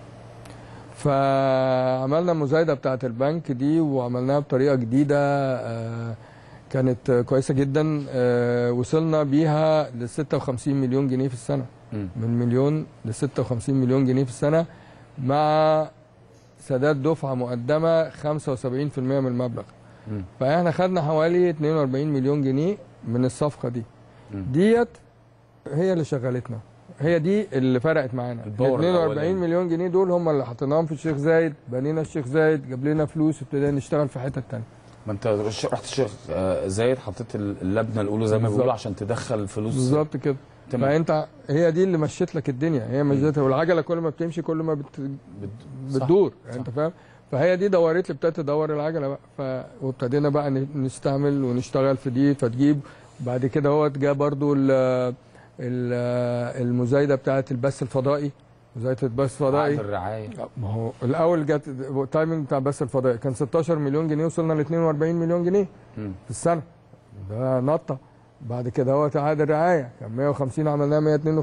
فعملنا المزايده بتاعه البنك دي وعملناها بطريقه جديده آه كانت كويسه جدا آه وصلنا بيها ل 56 مليون جنيه في السنه مم. من مليون ل 56 مليون جنيه في السنه مع سداد دفعه مقدمه 75% من المبلغ مم. فاحنا خدنا حوالي 42 مليون جنيه من الصفقه دي مم. ديت هي اللي شغلتنا هي دي اللي فرقت معانا ال الباور 42 الأولاني. مليون جنيه دول هم اللي حطيناهم في الشيخ زايد بنينا الشيخ زايد جاب لنا فلوس وابتدينا نشتغل في حته تانية ما انت رش- رحت الشيخ آه، زايد حطيت اللبنه الاولى زي ما بالظبط. بيقولوا عشان تدخل فلوس بالظبط كده تمام. فانت هي دي اللي مشيت لك الدنيا هي مشيتها والعجله كل ما بتمشي كل ما بت... بت- صح. بتدور صح. انت فاهم فهي دي دورت لي ابتدت تدور العجله بقى ف... وابتدينا بقى ن- نستعمل ونشتغل في دي فتجيب بعد كده هو جاء برضو ال... ال... المزايده بتاعه البث الفضائي مزايده البث عقد الفضائي الرعايه ما هو الاول جت التايمنج بتاع البث الفضائي كان 16 مليون جنيه وصلنا ل 42 مليون جنيه مم. في السنه ده نطه بعد كده هو عقد الرعايه كان 150 عملناها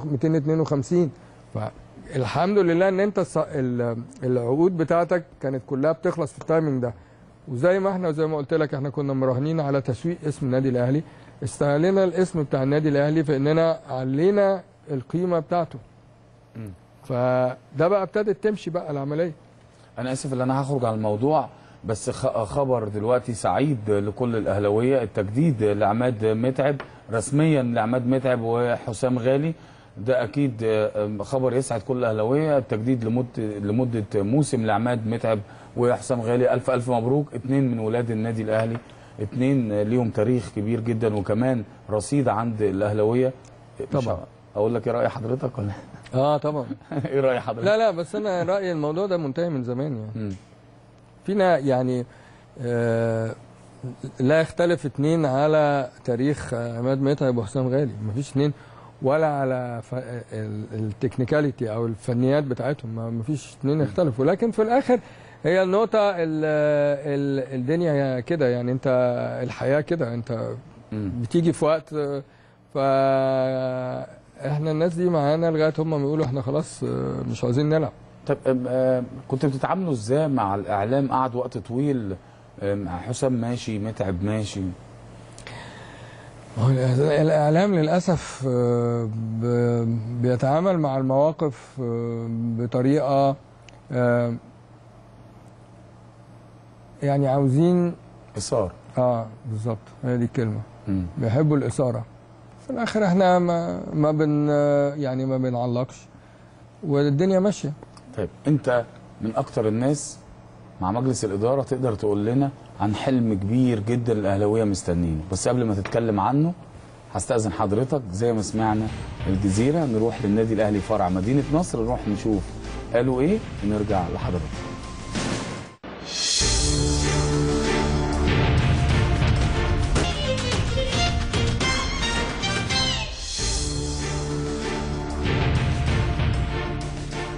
252 فالحمد لله ان انت الص- ال- العقود بتاعتك كانت كلها بتخلص في التايمنج ده وزي ما احنا زي ما قلت لك احنا كنا مراهنين على تسويق اسم النادي الاهلي استغلينا الاسم بتاع النادي الاهلي في اننا علينا القيمه بتاعته مم. فده بقى ابتدت تمشي بقى العمليه انا اسف ان انا هخرج عن الموضوع بس خ- خبر دلوقتي سعيد لكل الاهلاويه التجديد لعماد متعب رسميا لعماد متعب وحسام غالي ده اكيد آه، خبر يسعد كل الاهلاويه التجديد لمده لمده موسم لعماد متعب وحسام غالي الف الف مبروك اتنين من ولاد النادي الاهلي اتنين ليهم تاريخ كبير جدا وكمان رصيد عند الاهلاويه مش طبعا. اقول لك ايه راي حضرتك ولا اه طبعا ايه راي حضرتك لا لا بس انا رايي الموضوع ده منتهي من زمان يعني مم. فينا يعني آه لا يختلف اتنين على تاريخ آه، عماد متعب وحسام غالي مفيش اتنين ولا على ف... ال- التكنيكاليتي او الفنيات بتاعتهم ما- مفيش اتنين يختلفوا لكن في الاخر هي النقطة ال... ال... الدنيا كده يعني انت الحياة كده انت مم. بتيجي في وقت آه، ف احنا الناس دي معانا لغايه هم بيقولوا احنا خلاص آه، مش عاوزين نلعب طب أم، آه، كنتوا بتتعاملوا ازاي مع الاعلام قعد وقت طويل آم، حسام ماشي متعب ماشي هو الإعلام للأسف آه، ب- بيتعامل مع المواقف آه، بطريقة آه، يعني عاوزين اثار اه بالظبط هي دي الكلمة مم. بيحبوا الإثارة في الآخر احنا ما ما بن يعني ما بنعلقش والدنيا ماشية طيب انت من اكتر الناس مع مجلس الاداره تقدر تقول لنا عن حلم كبير جدا الاهلاويه مستنينه بس قبل ما تتكلم عنه هستأذن حضرتك زي ما سمعنا الجزيرة نروح للنادي الأهلي فرع مدينة نصر نروح نشوف قالوا إيه ونرجع لحضرتك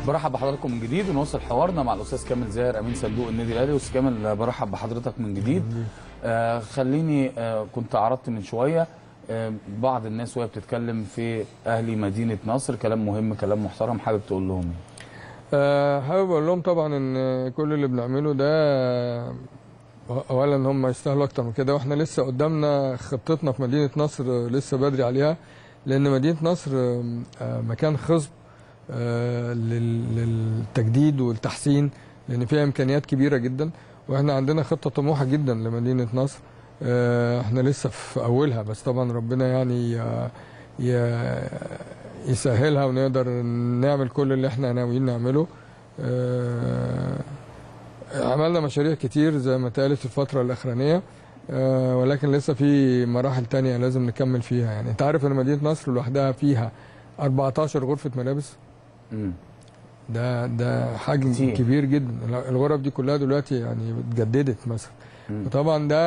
برحب بحضراتكم من جديد ونوصل حوارنا مع الاستاذ كامل زاهر امين صندوق النادي الاهلي استاذ كامل آه، برحب بحضرتك من جديد آه خليني آه كنت عرضت من شويه آه بعض الناس وهي بتتكلم في اهلي مدينه نصر كلام مهم كلام محترم حابب تقول لهم إيه؟ آه، حابب اقول لهم طبعا ان كل اللي بنعمله ده آه، اولا هم يستاهلوا اكتر من كده واحنا لسه قدامنا خطتنا في مدينه نصر آه، لسه بدري عليها لان مدينه نصر آه، آه، مكان خصب آه، لل- للتجديد والتحسين لان فيها امكانيات كبيره جدا واحنا عندنا خطه طموحه جدا لمدينه نصر آه، احنا لسه في اولها بس طبعا ربنا يعني ي- ي- يسهلها ونقدر نعمل كل اللي احنا ناويين نعمله آه، عملنا مشاريع كتير زي ما اتقالت الفترة الأخرانية آه، ولكن لسه في مراحل تانية لازم نكمل فيها يعني انت عارف ان مدينة نصر لوحدها فيها 14 غرفة ملابس مم. ده ده حجم كتير. كبير جدا الغرف دي كلها دلوقتي يعني اتجددت مثلا مم. وطبعا ده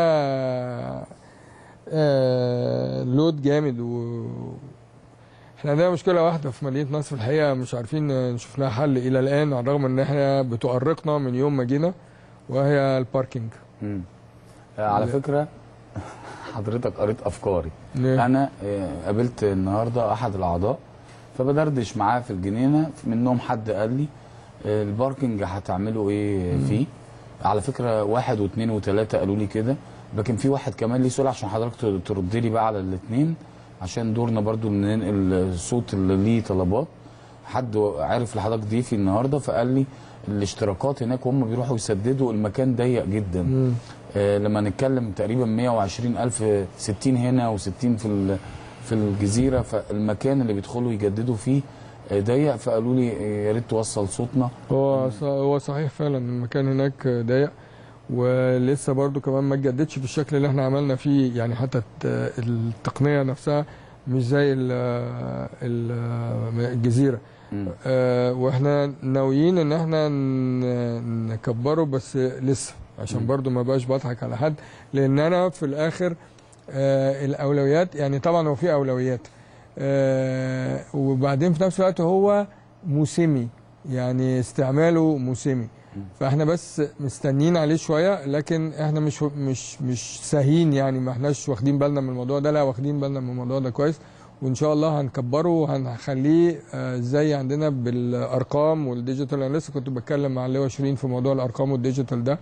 آه، لود جامد و احنا عندنا مشكله واحده في مدينه نصر الحقيقه مش عارفين نشوف لها حل الى الان على الرغم ان احنا بتؤرقنا من يوم ما جينا وهي الباركينج مم. آه على لا. فكره حضرتك قريت افكاري ليه؟ انا آه، قابلت النهارده احد الاعضاء فبدردش معاه في الجنينه منهم حد قال لي آه، الباركنج هتعملوا ايه فيه على فكره واحد واثنين وثلاثه قالوا لي كده لكن في واحد كمان ليه سؤال عشان حضرتك ت- ترد لي بقى على الاثنين عشان دورنا برضو ان ننقل الصوت اللي ليه طلبات حد عارف لحضرتك ضيفي النهارده فقال لي الاشتراكات هناك وهم بيروحوا يسددوا المكان ضيق جدا مم. آه، لما نتكلم تقريبا 120 ألف 60 هنا و60 في ال- في الجزيرة فالمكان اللي بيدخلوا يجددوا فيه آه، ضيق فقالوا لي آه، يا ريت توصل صوتنا هو ص- هو صحيح فعلا المكان هناك ضيق ولسه برضو كمان ما اتجددش بالشكل اللي احنا عملنا فيه يعني حتى الت- التقنيه نفسها مش زي ال- ال- الجزيره مم. آه، واحنا ناويين ان احنا ن- نكبره بس لسه عشان مم. برضو ما بقاش بضحك على حد لان انا في الاخر آه، الاولويات يعني طبعا هو في اولويات آه، وبعدين في نفس الوقت هو موسمي يعني استعماله موسمي فاحنا بس مستنيين عليه شويه لكن احنا مش مش مش ساهين يعني ما احناش واخدين بالنا من الموضوع ده لا واخدين بالنا من الموضوع ده كويس وان شاء الله هنكبره وهنخليه آه، زي عندنا بالارقام والديجيتال انا لسه كنت بتكلم مع اللواء شيرين في موضوع الارقام والديجيتال ده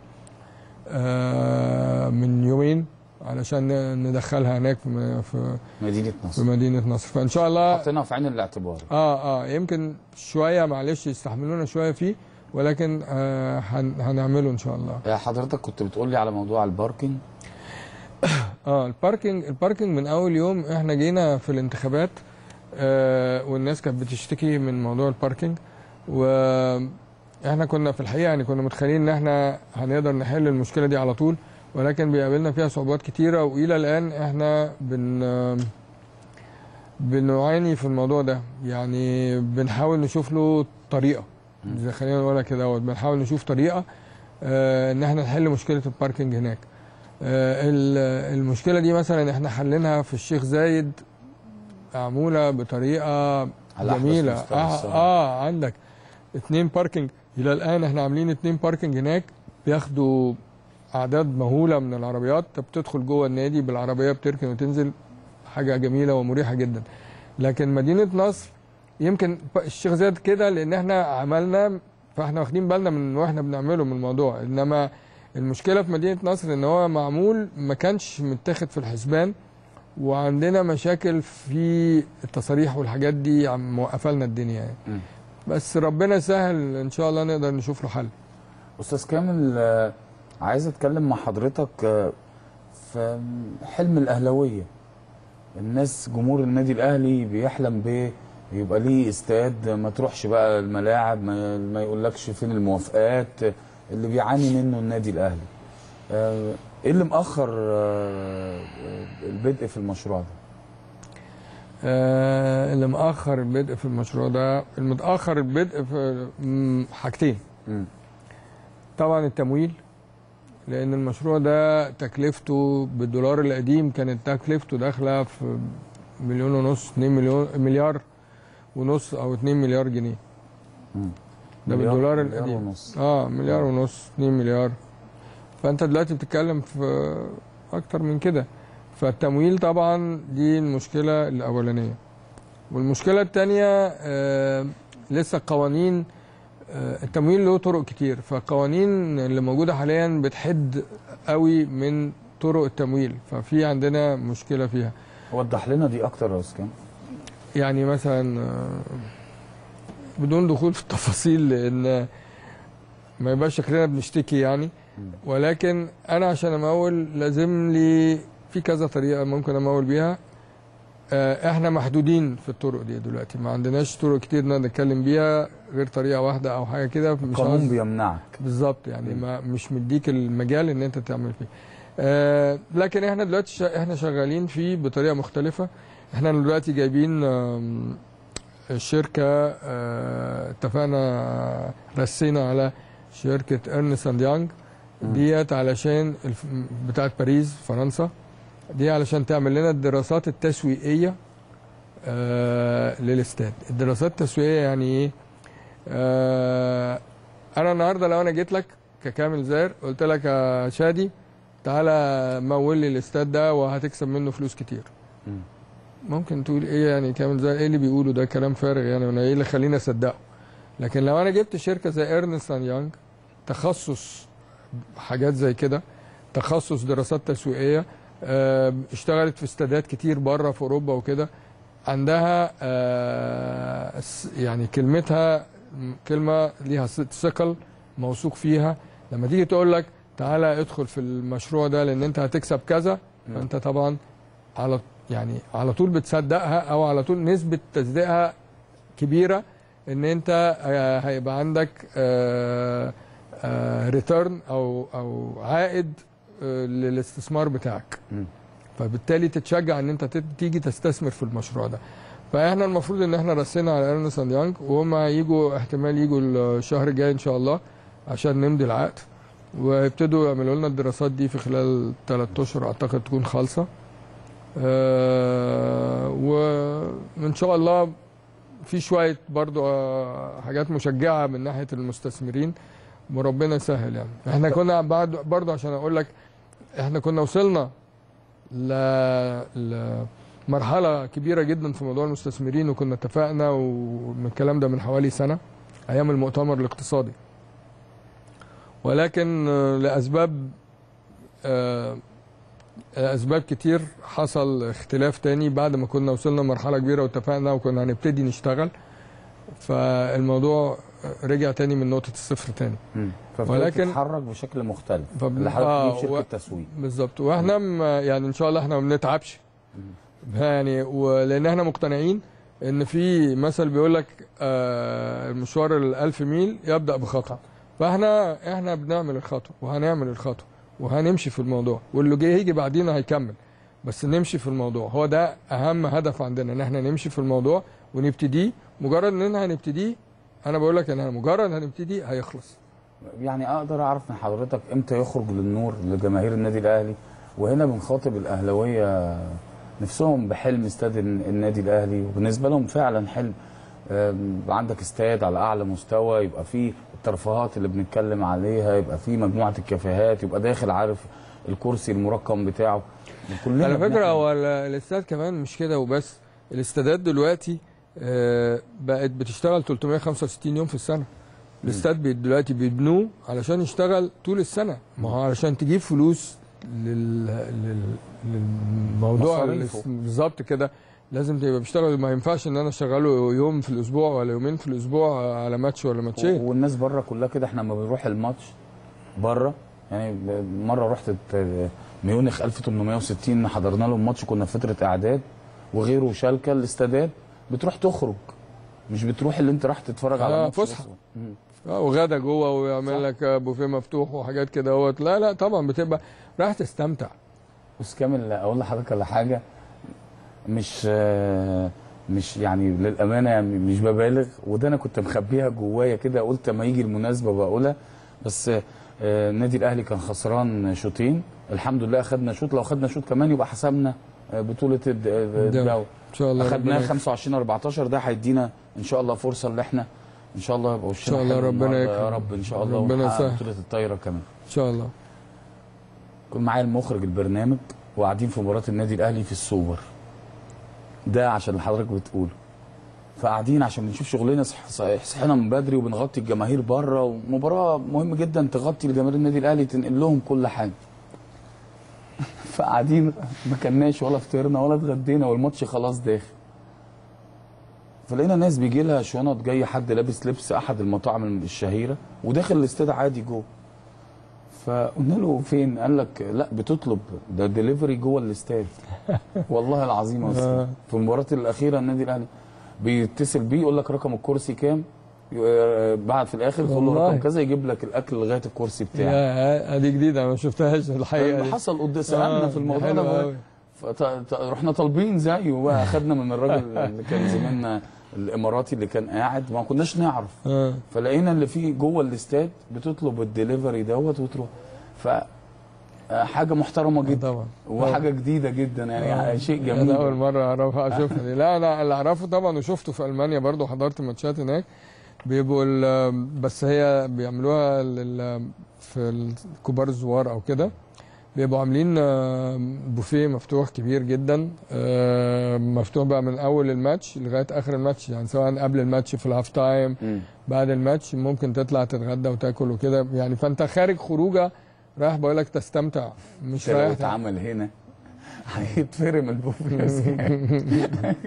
آه، من يومين علشان ندخلها هناك في في- مدينة في نصر مدينه نصر فان شاء الله حطينا في عين الاعتبار اه اه يمكن شويه معلش يستحملونا شويه فيه ولكن آه هن هنعمله ان شاء الله آه، حضرتك كنت بتقول لي على موضوع الباركينج اه الباركينج الباركينج من اول يوم احنا جينا في الانتخابات آه والناس كانت بتشتكي من موضوع الباركينج واحنا كنا في الحقيقه يعني كنا متخيلين ان احنا هنقدر نحل المشكله دي على طول ولكن بيقابلنا فيها صعوبات كتيره والى الان احنا بن آه، بنعاني في الموضوع ده يعني بنحاول نشوف له طريقه زي خلينا نقولها كده اهوت، بنحاول نشوف طريقه آه ان احنا نحل مشكله الباركينج هناك آه، ال- المشكله دي مثلا احنا حلينها في الشيخ زايد معموله بطريقه على أحدث جميله مستوى اه, الصراحة. آه عندك اتنين باركينج الى الان احنا عاملين اتنين باركينج هناك بياخدوا اعداد مهوله من العربيات انت بتدخل جوه النادي بالعربيه بتركن وتنزل حاجه جميله ومريحه جدا لكن مدينه نصر يمكن ب- الشيخ زايد كده لان احنا عملنا فاحنا واخدين بالنا من واحنا بنعمله من الموضوع انما المشكله في مدينه نصر ان هو معمول ما كانش متاخد في الحسبان وعندنا مشاكل في التصاريح والحاجات دي عم موقفه لنا الدنيا يعني مم. بس ربنا يسهل ان شاء الله نقدر نشوف له حل استاذ كامل آه، عايز اتكلم مع حضرتك آه، في حلم الاهلاويه الناس جمهور النادي الاهلي بيحلم ب يبقى ليه استاد ما تروحش بقى الملاعب ما, ما يقولكش فين الموافقات اللي بيعاني منه النادي الاهلي آه، ايه اللي مأخر آه، البدء في المشروع ده آه اللي مأخر البدء في المشروع ده المتأخر البدء في مم، حاجتين مم. طبعا التمويل لان المشروع ده تكلفته بالدولار القديم كانت تكلفته داخله في مليون ونص 2 مليون مليار ونص او 2 مليار جنيه مم. ده مليار- بالدولار مليار القديم ونص. اه مليار ونص 2 مليار فانت دلوقتي بتتكلم في اكتر من كده فالتمويل طبعا دي المشكله الاولانيه والمشكله الثانيه آه لسه القوانين آه التمويل له طرق كتير فالقوانين اللي موجوده حاليا بتحد قوي من طرق التمويل ففي عندنا مشكله فيها وضح لنا دي اكتر يا استاذ كامل يعني مثلا آه، بدون دخول في التفاصيل لان ما يبقاش شكلنا بنشتكي يعني ولكن انا عشان امول لازم لي في كذا طريقه ممكن امول بيها آه، احنا محدودين في الطرق دي دلوقتي ما عندناش طرق كتير نقدر نتكلم بيها غير طريقه واحده او حاجه كده مش القانون عاوز- بيمنعك بالظبط يعني ما مش مديك المجال ان انت تعمل فيه آه لكن احنا دلوقتي شا احنا شغالين فيه بطريقه مختلفه احنا دلوقتي جايبين آم، الشركه آه اتفقنا رسينا على شركه ارنست اند يانج ديت علشان الف- بتاعت باريس فرنسا دي علشان تعمل لنا الدراسات التسويقيه آه للاستاد الدراسات التسويقيه يعني ايه آه انا النهارده لو انا جيت لك ككامل زاهر قلت لك يا شادي تعالى مول لي الاستاد ده وهتكسب منه فلوس كتير مم. ممكن تقول ايه يعني كامل زاهر ايه اللي بيقوله ده كلام فارغ يعني انا ايه اللي خليني اصدقه لكن لو انا جبت شركه زي ارنست اند يانج تخصص حاجات زي كده تخصص دراسات تسويقيه آه، اشتغلت في استادات كتير بره في اوروبا وكده عندها آه، س- يعني كلمتها م- كلمه ليها ث- ثقل موثوق فيها لما تيجي تقول لك تعالى ادخل في المشروع ده لان انت هتكسب كذا مم. فانت طبعا على يعني على طول بتصدقها او على طول نسبه تصديقها كبيره ان انت آه، هيبقى عندك ريتيرن او او عائد آه، للاستثمار بتاعك مم. فبالتالي تتشجع ان انت تت- تيجي تستثمر في المشروع ده فاحنا المفروض ان احنا رسينا على ارنست اند يانج وهم هيجوا احتمال يجوا الشهر الجاي ان شاء الله عشان نمضي العقد ويبتدوا يعملوا لنا الدراسات دي في خلال ثلاث اشهر اعتقد تكون خالصه آه وان شاء الله في شويه برضو آه، حاجات مشجعه من ناحيه المستثمرين وربنا يسهل يعني احنا كنا بعد برضو عشان اقول لك احنا كنا وصلنا ل لمرحله كبيره جدا في موضوع المستثمرين وكنا اتفقنا ومن الكلام ده من حوالي سنه ايام المؤتمر الاقتصادي ولكن آه، لاسباب آه، اسباب كتير حصل اختلاف تاني بعد ما كنا وصلنا لمرحله كبيره واتفقنا وكنا هنبتدي نشتغل فالموضوع رجع تاني من نقطه الصفر تاني مم. فبدأت ولكن- تتحرك بشكل مختلف فب- اللي حضرتك آه، تجيب شركه و- تسويق بالظبط واحنا م- يعني ان شاء الله احنا ما بنتعبش يعني ولان احنا مقتنعين ان في مثل بيقول لك آه المشوار الألف ميل يبدا بخطوه فاحنا احنا بنعمل الخطوه وهنعمل الخطوه وهنمشي في الموضوع واللي جاي هيجي بعدينا هيكمل بس نمشي في الموضوع هو ده اهم هدف عندنا ان احنا نمشي في الموضوع ونبتديه مجرد ان احنا هنبتديه انا بقول لك ان احنا مجرد هنبتدي هيخلص يعني اقدر اعرف من حضرتك امتى يخرج للنور لجماهير النادي الاهلي وهنا بنخاطب الاهلاويه نفسهم بحلم استاد الن- النادي الاهلي وبالنسبه لهم فعلا حلم آم، يبقى عندك استاد على اعلى مستوى يبقى فيه الترفيهات اللي بنتكلم عليها يبقى فيه مجموعه الكافيهات يبقى داخل عارف الكرسي المرقم بتاعه كلنا على فكره بنحلم. هو ال- الاستاد كمان مش كده وبس الاستادات دلوقتي آه، بقت بتشتغل 365 يوم في السنه الاستاد بي- دلوقتي بيبنوه علشان يشتغل طول السنه ما هو علشان تجيب فلوس لل... لل... للموضوع مصاريفه. الاس- بالظبط كده لازم تبقى بيشتغل ما ينفعش ان انا اشغله يوم في الاسبوع ولا يومين في الاسبوع على ماتش ولا ماتشين والناس بره كلها كده احنا لما بنروح الماتش بره يعني مره رحت ت- ميونخ 1860 حضرنا لهم ماتش كنا في فتره اعداد وغيره وشالكه الاستادات بتروح تخرج مش بتروح اللي انت راح تتفرج على آه، ماتش فسحة. بس. مم. اه وغدا جوه ويعمل لك بوفيه مفتوح وحاجات كده اهوت لا لا طبعا بتبقى رايح تستمتع بس كامل اقول لحضرتك على حاجه مش آه، مش يعني للامانه يعني مش ببالغ وده انا كنت مخبيها جوايا كده قلت اما يجي المناسبه بقولها بس آه، النادي الاهلي كان خسران شوطين الحمد لله اخدنا شوط لو خدنا شوط كمان يبقى حسمنا آه، بطوله الد- الدوري ان شاء الله اخدناه ربنا 25 14 ده هيدينا ان شاء الله فرصه ان احنا ان شاء الله يبقى وشنا إن شاء الله حلو ربنا النهاردة يا يكرم. رب ان شاء الله ربنا ونحقق يسهل. بطوله الطايره كمان ان شاء الله كنت معايا المخرج البرنامج وقاعدين في مباراه النادي الاهلي في السوبر ده عشان اللي حضرتك بتقوله فقاعدين عشان بنشوف شغلنا صح صحيح صحينا من بدري وبنغطي الجماهير بره ومباراه مهم جدا تغطي لجماهير النادي الاهلي تنقل لهم كل حاجه فقاعدين ما كناش ولا فطرنا ولا اتغدينا والماتش خلاص داخل فلقينا ناس بيجي لها شنط جاي حد لابس لبس احد المطاعم الشهيره وداخل الاستاد عادي جوه فقلنا له فين؟ قال لك لا بتطلب ده دليفري جوه الاستاد والله العظيم يا أستاذ. آه. في المباراه الاخيره النادي الاهلي بيتصل بيه يقول لك رقم الكرسي كام ي- بعد في الاخر تقول له والله. رقم كذا يجيب لك الاكل لغايه الكرسي بتاعك يا دي جديده انا ما شفتهاش الحقيقه اللي دي. حصل قد سالنا آه، في الموضوع حلو ده أوي. فط- ط- رحنا طالبين زيه بقى اخدنا من الراجل اللي كان زميلنا الاماراتي اللي كان قاعد ما كناش نعرف اه فلقينا اللي فيه جوه الاستاد بتطلب الدليفري دوت وتروح ف آه، حاجه محترمه جدا طبعا وحاجه جديده جدا يعني آه. شيء انا اول جميل مره اعرفها اشوفها دي لا انا اللي اعرفه طبعا وشفته في المانيا برضو حضرت ماتشات هناك بيبقوا ال- بس هي بيعملوها لل- في الكبار الزوار او كده بيبقوا عاملين آه، بوفيه مفتوح كبير جدا آه، مفتوح بقى من اول الماتش لغايه اخر الماتش يعني سواء قبل الماتش في الهاف تايم مم. بعد الماتش ممكن تطلع تتغدى وتاكل وكده يعني فانت خارج خروجه رايح بقول لك تستمتع مش لو رايح اتعمل هنا هيتفرم البوفيه يا سيدي.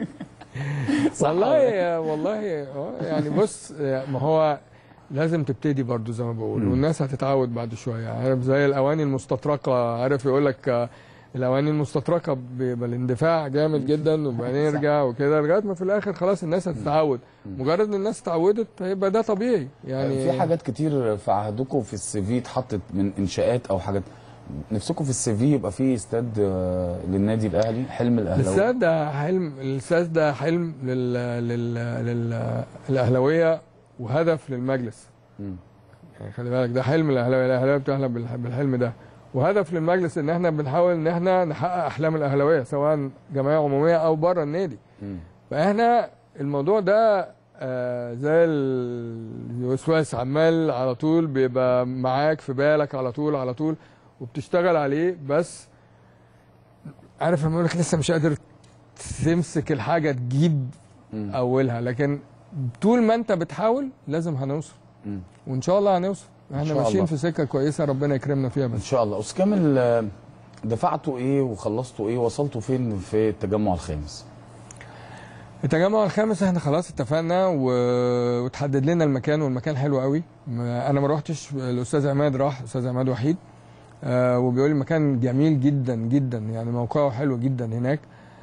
صح ولا إيه؟ والله والله آه، يعني بص ما هو لازم تبتدي برضو زي ما بقول مم. والناس هتتعود بعد شويه عارف زي الاواني المستطرقه عارف يقول لك آه، الاواني المستطرقه بيبقى الاندفاع جامد جدا وبعدين يرجع وكده لغايه ما في الاخر خلاص الناس هتتعود مجرد ان الناس اتعودت هيبقى ده طبيعي يعني في حاجات كتير في عهدكم في السي في اتحطت من انشاءات او حاجات نفسكم في السي في يبقى فيه استاد آه، للنادي الاهلي حلم الاهلاوي الاستاد ده حلم الاستاد ده حلم لل لل لل الاهلاويه وهدف للمجلس مم. يعني خلي بالك ده حلم الاهلاويه الاهلاويه بتحلم بالح- بالحلم ده وهدف للمجلس ان احنا بنحاول ان احنا نحقق احلام الاهلاويه سواء جمعيه عموميه او بره النادي مم. فاحنا الموضوع ده آه زي الوسواس عمال على طول بيبقى معاك في بالك على طول على طول وبتشتغل عليه بس عارف لما يقول لك لسه مش قادر تمسك الحاجه تجيب مم. اولها لكن طول ما انت بتحاول لازم هنوصل مم. وان شاء الله هنوصل إن احنا شاء ماشيين الله. في سكه كويسه ربنا يكرمنا فيها ان بس شاء الله استاذ كامل آه، دفعتوا ايه وخلصتوا ايه وصلتوا فين في التجمع الخامس التجمع الخامس احنا خلاص اتفقنا و... وتحدد لنا المكان والمكان حلو قوي ما- انا ما روحتش الاستاذ عماد راح الاستاذ عماد وحيد آه وبيقول لي المكان جميل جدا جدا يعني موقعه حلو جدا هناك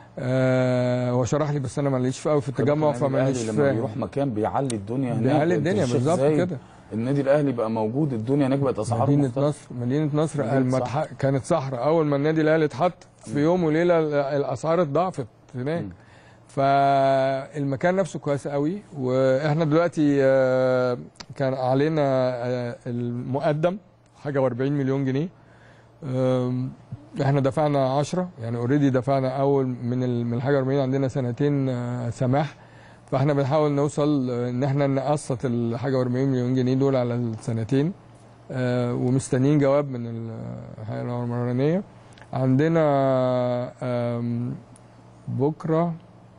آه هو شرح لي بس انا ماليش في قوي في التجمع النادي فماليش الأهلي لما فاهم بيروح مكان بيعلي الدنيا هناك بيعلي أنت الدنيا الشيخ بالظبط زايد، كده النادي الاهلي بقى موجود الدنيا هناك بقت اسعاره مدينة مختلفة. نصر مدينة نصر مدينة المتح... صح. كانت صحراء أول ما النادي الأهلي اتحط في يوم وليلة ال- الأسعار اتضاعفت هناك مم. فالمكان نفسه كويس قوي واحنا دلوقتي آه، كان علينا آه، المقدم حاجه و40 مليون جنيه آم، احنا دفعنا 10 يعني اوريدي دفعنا اول من ال- من الحاجه 40 عندنا سنتين آه، سماح فاحنا بنحاول نوصل آه، ان احنا نقسط الحاجه 40 مليون جنيه دول على السنتين آه، ومستنيين جواب من الهيئه العمرانيه عندنا آم، بكره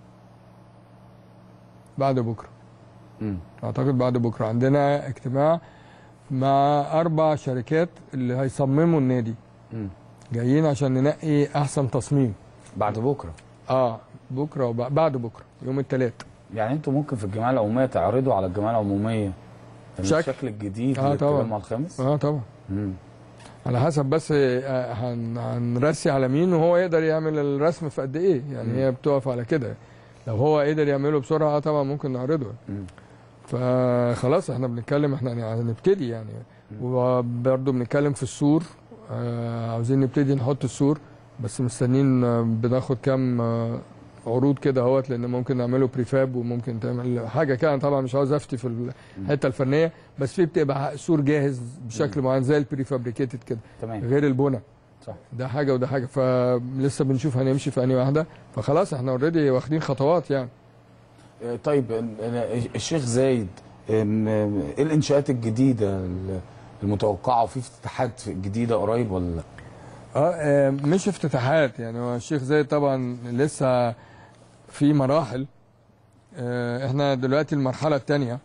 بعد بكره مم. اعتقد بعد بكره عندنا اجتماع مع اربع شركات اللي هيصمموا النادي مم. جايين عشان ننقي احسن تصميم بعد بكره اه بكره وبعد بكره يوم الثلاث يعني انتوا ممكن في الجمعيه العموميه تعرضوا على الجمعيه العموميه شكل. الشكل الجديد آه، طبعا. للتجمع الخامس اه طبعا مم. على حسب بس آه، هن- هنرسي على مين وهو يقدر يعمل الرسم في قد ايه يعني مم. هي بتقف على كده لو هو قدر يعمله بسرعه طبعا ممكن نعرضه مم. فخلاص احنا بنتكلم احنا يعني هنبتدي يعني وبرضه بنتكلم في السور آه عاوزين نبتدي نحط السور بس مستنيين آه، بناخد كام آه عروض كده اهوت لان ممكن نعمله بريفاب وممكن تعمل حاجه كده أنا طبعا مش عاوز افتي في الحته الفنيه بس في بتبقى سور جاهز بشكل معين زي البريفابريكيتد كده تمام غير البنى صح ده حاجه وده حاجه فلسه بنشوف هنمشي في انهي واحده فخلاص احنا اوريدي واخدين خطوات يعني آه، طيب ال- ال- الشيخ زايد أم، أم، ايه الانشاءات الجديده ال- المتوقعه وفي افتتاحات جديده قريب ولا لا؟ اه آه، مش افتتاحات يعني هو الشيخ زايد طبعا لسه في مراحل آه، احنا دلوقتي المرحله الثانيه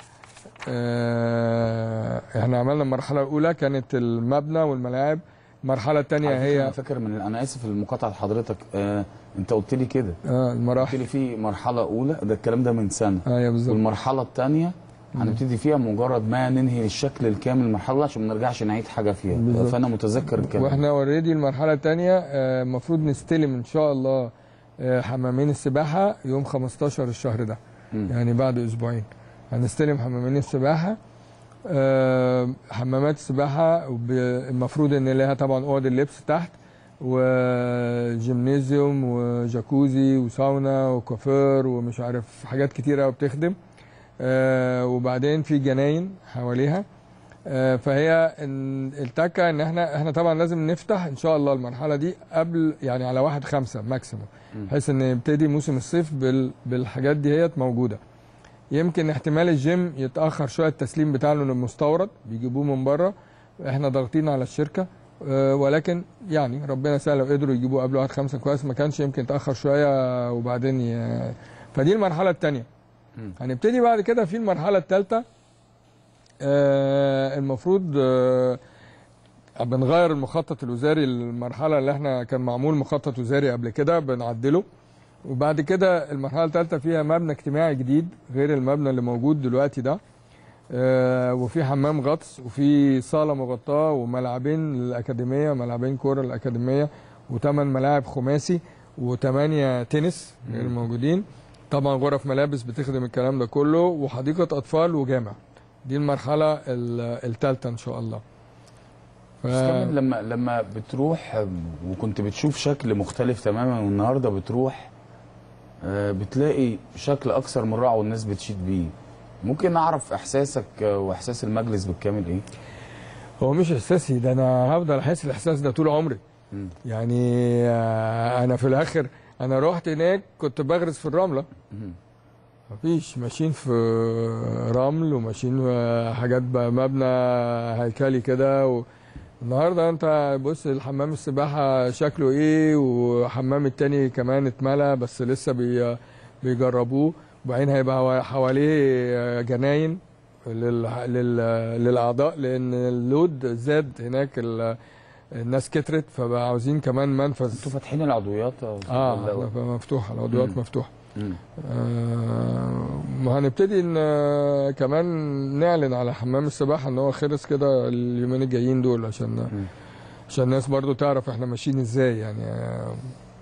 احنا عملنا المرحله الاولى كانت المبنى والملاعب المرحله الثانيه على فكرة انا هي فاكر من انا اسف لمقاطعه حضرتك آه انت قلت لي كده اه قلت المراحل لي في مرحله اولى ده الكلام ده من سنه ايوه بالظبط والمرحله الثانيه هنبتدي فيها مجرد ما ننهي الشكل الكامل المرحله عشان ما نرجعش نعيد حاجه فيها بالظبط. فانا متذكر الكلام واحنا اوريدي المرحله الثانيه المفروض نستلم ان شاء الله آه، حمامين السباحه يوم 15 الشهر ده مم. يعني بعد اسبوعين هنستلم حمامين السباحه آه، حمامات السباحه وب- المفروض ان لها طبعا اوض اللبس تحت وجيمنيزيوم وجاكوزي وساونا وكوفير ومش عارف حاجات كتيره قوي بتخدم آه، وبعدين في جناين حواليها آه، فهي ال- التكه ان احنا احنا طبعا لازم نفتح ان شاء الله المرحله دي قبل يعني على واحد خمسة ماكسيموم بحيث ان يبتدي موسم الصيف بال بالحاجات دي هي موجوده يمكن احتمال الجيم يتاخر شويه التسليم بتاعه لانه مستورد بيجيبوه من بره احنا ضاغطين على الشركه آه، ولكن يعني ربنا سهل لو قدروا يجيبوه قبل واحد خمسة كويس ما كانش يمكن يتاخر شويه وبعدين ي... فدي المرحله الثانيه مم. هنبتدي بعد كده في المرحله الثالثه آه المفروض آه بنغير المخطط الوزاري المرحله اللي احنا كان معمول مخطط وزاري قبل كده بنعدله وبعد كده المرحله الثالثه فيها مبنى اجتماعي جديد غير المبنى اللي موجود دلوقتي ده آه وفي حمام غطس وفي صاله مغطاه وملعبين للاكاديميه ملعبين كوره للاكاديميه وثمان ملاعب خماسي وثمانيه تنس غير موجودين طبعا غرف ملابس بتخدم الكلام ده كله وحديقه اطفال وجامع دي المرحله الثالثه ان شاء الله ف... بس كمان لما لما بتروح آم، وكنت بتشوف شكل مختلف تماما والنهارده بتروح آه، بتلاقي شكل اكثر من رائع والناس بتشيد بيه ممكن اعرف احساسك آه، واحساس المجلس بالكامل ايه هو مش احساسي ده انا هفضل احس الاحساس ده طول عمري مم. يعني آه، انا في الاخر انا رحت هناك كنت بغرز في الرمله مم. مفيش ماشيين في رمل وماشيين في حاجات بقى مبنى هيكلي كده و... النهارده انت بص الحمام السباحه شكله ايه وحمام التاني كمان اتملى بس لسه بي... بيجربوه وبعدين هيبقى حواليه جناين لل... لل... للاعضاء لان اللود زاد هناك ال... الناس كترت فبقى عاوزين كمان منفذ انتوا فاتحين العضويات يا أستاذ اه ولا- احنا مفتوحه العضويات مم. مفتوحه مم. آه، وهنبتدي ان آه، كمان نعلن على حمام السباحه ان هو خلص كده اليومين الجايين دول عشان مم. عشان الناس برضو تعرف احنا ماشيين ازاي يعني آه،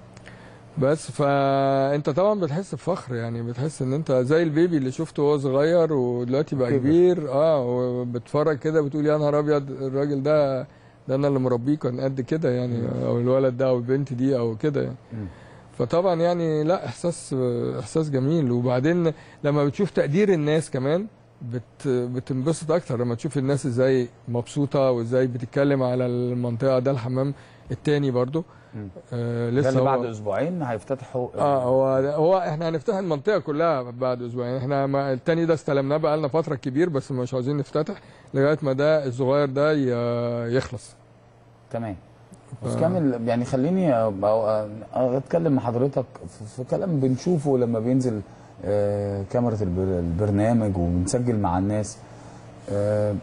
بس فانت طبعا بتحس بفخر يعني بتحس ان انت زي البيبي اللي شفته وهو صغير ودلوقتي بقى كبر. كبير اه وبتفرج كده بتقول يا نهار ابيض الراجل ده ده انا اللي مربيه كان قد كده يعني او الولد ده او البنت دي او كده يعني مم. فطبعا يعني لا احساس احساس جميل وبعدين لما بتشوف تقدير الناس كمان بت بتنبسط اكتر لما تشوف الناس ازاي مبسوطه وازاي بتتكلم على المنطقه ده الحمام التاني برضو مم. آه ده لسه اللي هو بعد اسبوعين هيفتتحوا اه هو هو احنا هنفتح المنطقه كلها بعد اسبوعين احنا ما التاني ده استلمناه بقى لنا فتره كبير بس مش عاوزين نفتتح لغايه ما ده الصغير ده ي- يخلص تمام بس كامل يعني خليني أبقى اتكلم مع حضرتك في- في كلام بنشوفه لما بينزل آه، كاميرا البر- البرنامج وبنسجل مع الناس آه،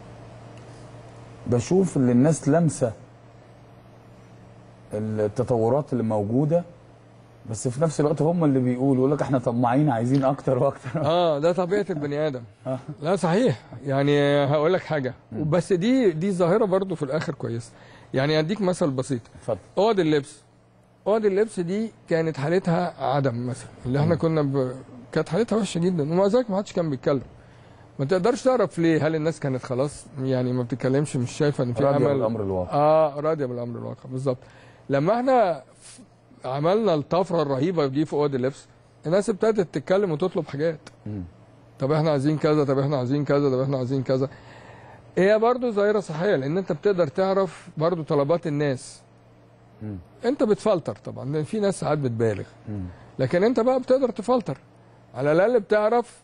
بشوف ان الناس لامسه التطورات اللي موجوده بس في نفس الوقت هم اللي بيقولوا يقول لك احنا طماعين عايزين اكتر واكتر اه ده طبيعه البني ادم آه. لا صحيح يعني هقول لك حاجه بس دي دي ظاهره برضو في الاخر كويسه يعني اديك مثل بسيط اتفضل اوض اللبس اوض اللبس دي كانت حالتها عدم مثلا اللي احنا كنا ب... كانت حالتها وحشه جدا ومع ذلك ما حدش كان بيتكلم ما تقدرش تعرف ليه هل الناس كانت خلاص يعني ما بتتكلمش مش شايفه ان في راضية امل بالامر الواقع اه راضيه بالامر الواقع بالظبط لما احنا ف- عملنا الطفره الرهيبه دي في اوض اللبس الناس ابتدت تتكلم وتطلب حاجات مم. طب احنا عايزين كذا طب احنا عايزين كذا طب احنا عايزين كذا هي برضو ظاهره صحيه لان انت بتقدر تعرف برضو طلبات الناس مم. انت بتفلتر طبعا لان في ناس ساعات بتبالغ مم. لكن انت بقى بتقدر تفلتر على الاقل بتعرف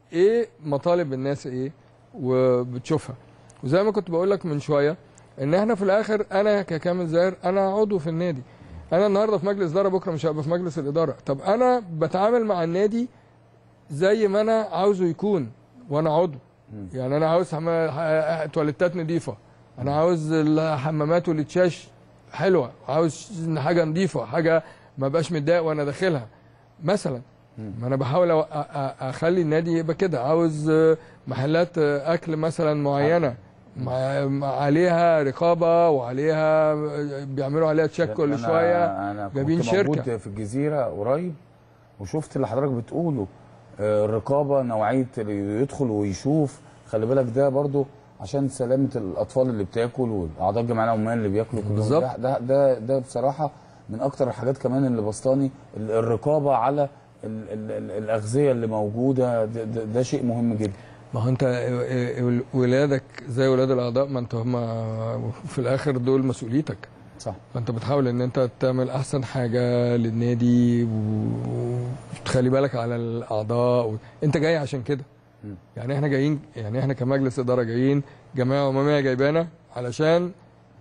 ايه مطالب الناس ايه وبتشوفها وزي ما كنت بقول لك من شويه ان احنا في الاخر انا ككامل زاهر انا عضو في النادي انا النهارده في مجلس اداره بكره مش هبقى في مجلس الاداره طب انا بتعامل مع النادي زي ما انا عاوزه يكون وانا عضو يعني انا عاوز حما- ح- تواليتات نظيفه انا عاوز الحمامات والتشاش حلوه عاوز حاجه نظيفه حاجه ما بقاش متضايق وانا داخلها مثلا ما انا بحاول أو- أ- أ- اخلي النادي يبقى كده عاوز آه، محلات آه، اكل مثلا معينه مع مع- عليها رقابه وعليها آه، بيعملوا عليها تشيك كل أنا- شويه انا كنت جايبين موجود شركة. في الجزيره قريب وشفت اللي حضرتك بتقوله آه، الرقابه نوعيه اللي يدخل ويشوف خلي بالك ده برضو عشان سلامه الاطفال اللي بتاكل واعضاء الجمعيه العموميه اللي بياكلوا كلهم بالظبط. ده, ده ده ده بصراحه من اكتر الحاجات كمان اللي بسطاني ال- الرقابه على ال ال ال الاغذيه اللي موجوده ده, ده, ده شيء مهم جدا ما هو انت آه، آه، ولادك زي ولاد الاعضاء ما انت هم في الاخر دول مسؤوليتك صح فانت بتحاول ان انت تعمل احسن حاجه للنادي و- وتخلي بالك على الاعضاء و... انت جاي عشان كده مم. يعني احنا جايين يعني احنا كمجلس اداره جايين جمعيه عموميه جايبانا علشان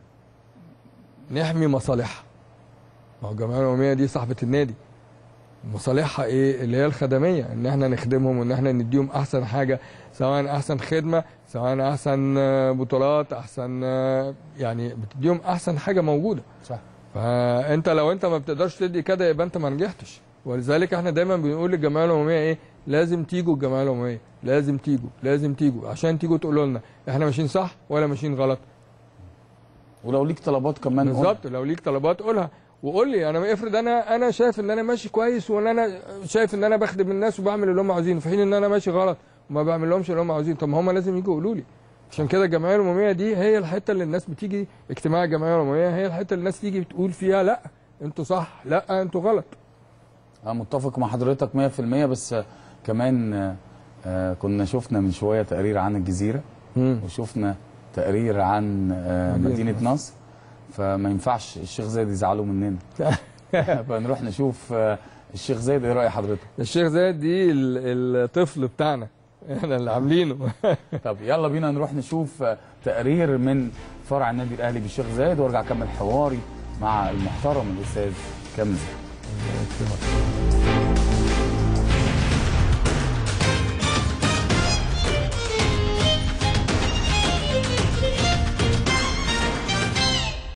نحمي مصالحها ما هو الجمعيه العموميه دي صاحبه النادي مصالحها ايه اللي هي الخدميه ان احنا نخدمهم وان احنا نديهم احسن حاجه سواء احسن خدمه سواء احسن آه، بطولات احسن آه، يعني بتديهم احسن حاجه موجوده صح فانت لو انت ما بتقدرش تدي كده يبقى انت ما نجحتش ولذلك احنا دايما بنقول للجمعيه العموميه ايه لازم تيجوا الجمعيه العموميه لازم تيجوا لازم تيجوا عشان تيجوا تقولوا لنا احنا ماشيين صح ولا ماشيين غلط ولو ليك طلبات كمان قول. بالظبط لو ليك طلبات قولها وقول لي انا افرض انا انا شايف ان انا ماشي كويس وان انا شايف ان انا بخدم الناس وبعمل اللي هم عاوزينه في حين ان انا ماشي غلط وما بعمل لهمش اللي هم عاوزينه طب ما هم لازم يجوا يقولوا لي عشان كده الجمعيه العموميه دي هي الحته اللي الناس بتيجي اجتماع الجمعيه العموميه هي الحته اللي الناس تيجي بتقول فيها لا انتوا صح لا انتوا غلط أنا متفق مع حضرتك 100% بس آه، كمان آه، آه، كنا شفنا من شويه تقرير عن الجزيره وشفنا تقرير عن آه، مدينة مدينه نصر فما ينفعش الشيخ زايد يزعلوا مننا فنروح نشوف آه، الشيخ زايد ايه راي حضرتك الشيخ زايد دي ال- الطفل بتاعنا احنا اللي عاملينه طب يلا بينا نروح نشوف آه، تقرير من فرع النادي الاهلي بالشيخ زايد وارجع اكمل حواري مع المحترم الاستاذ كامل زايد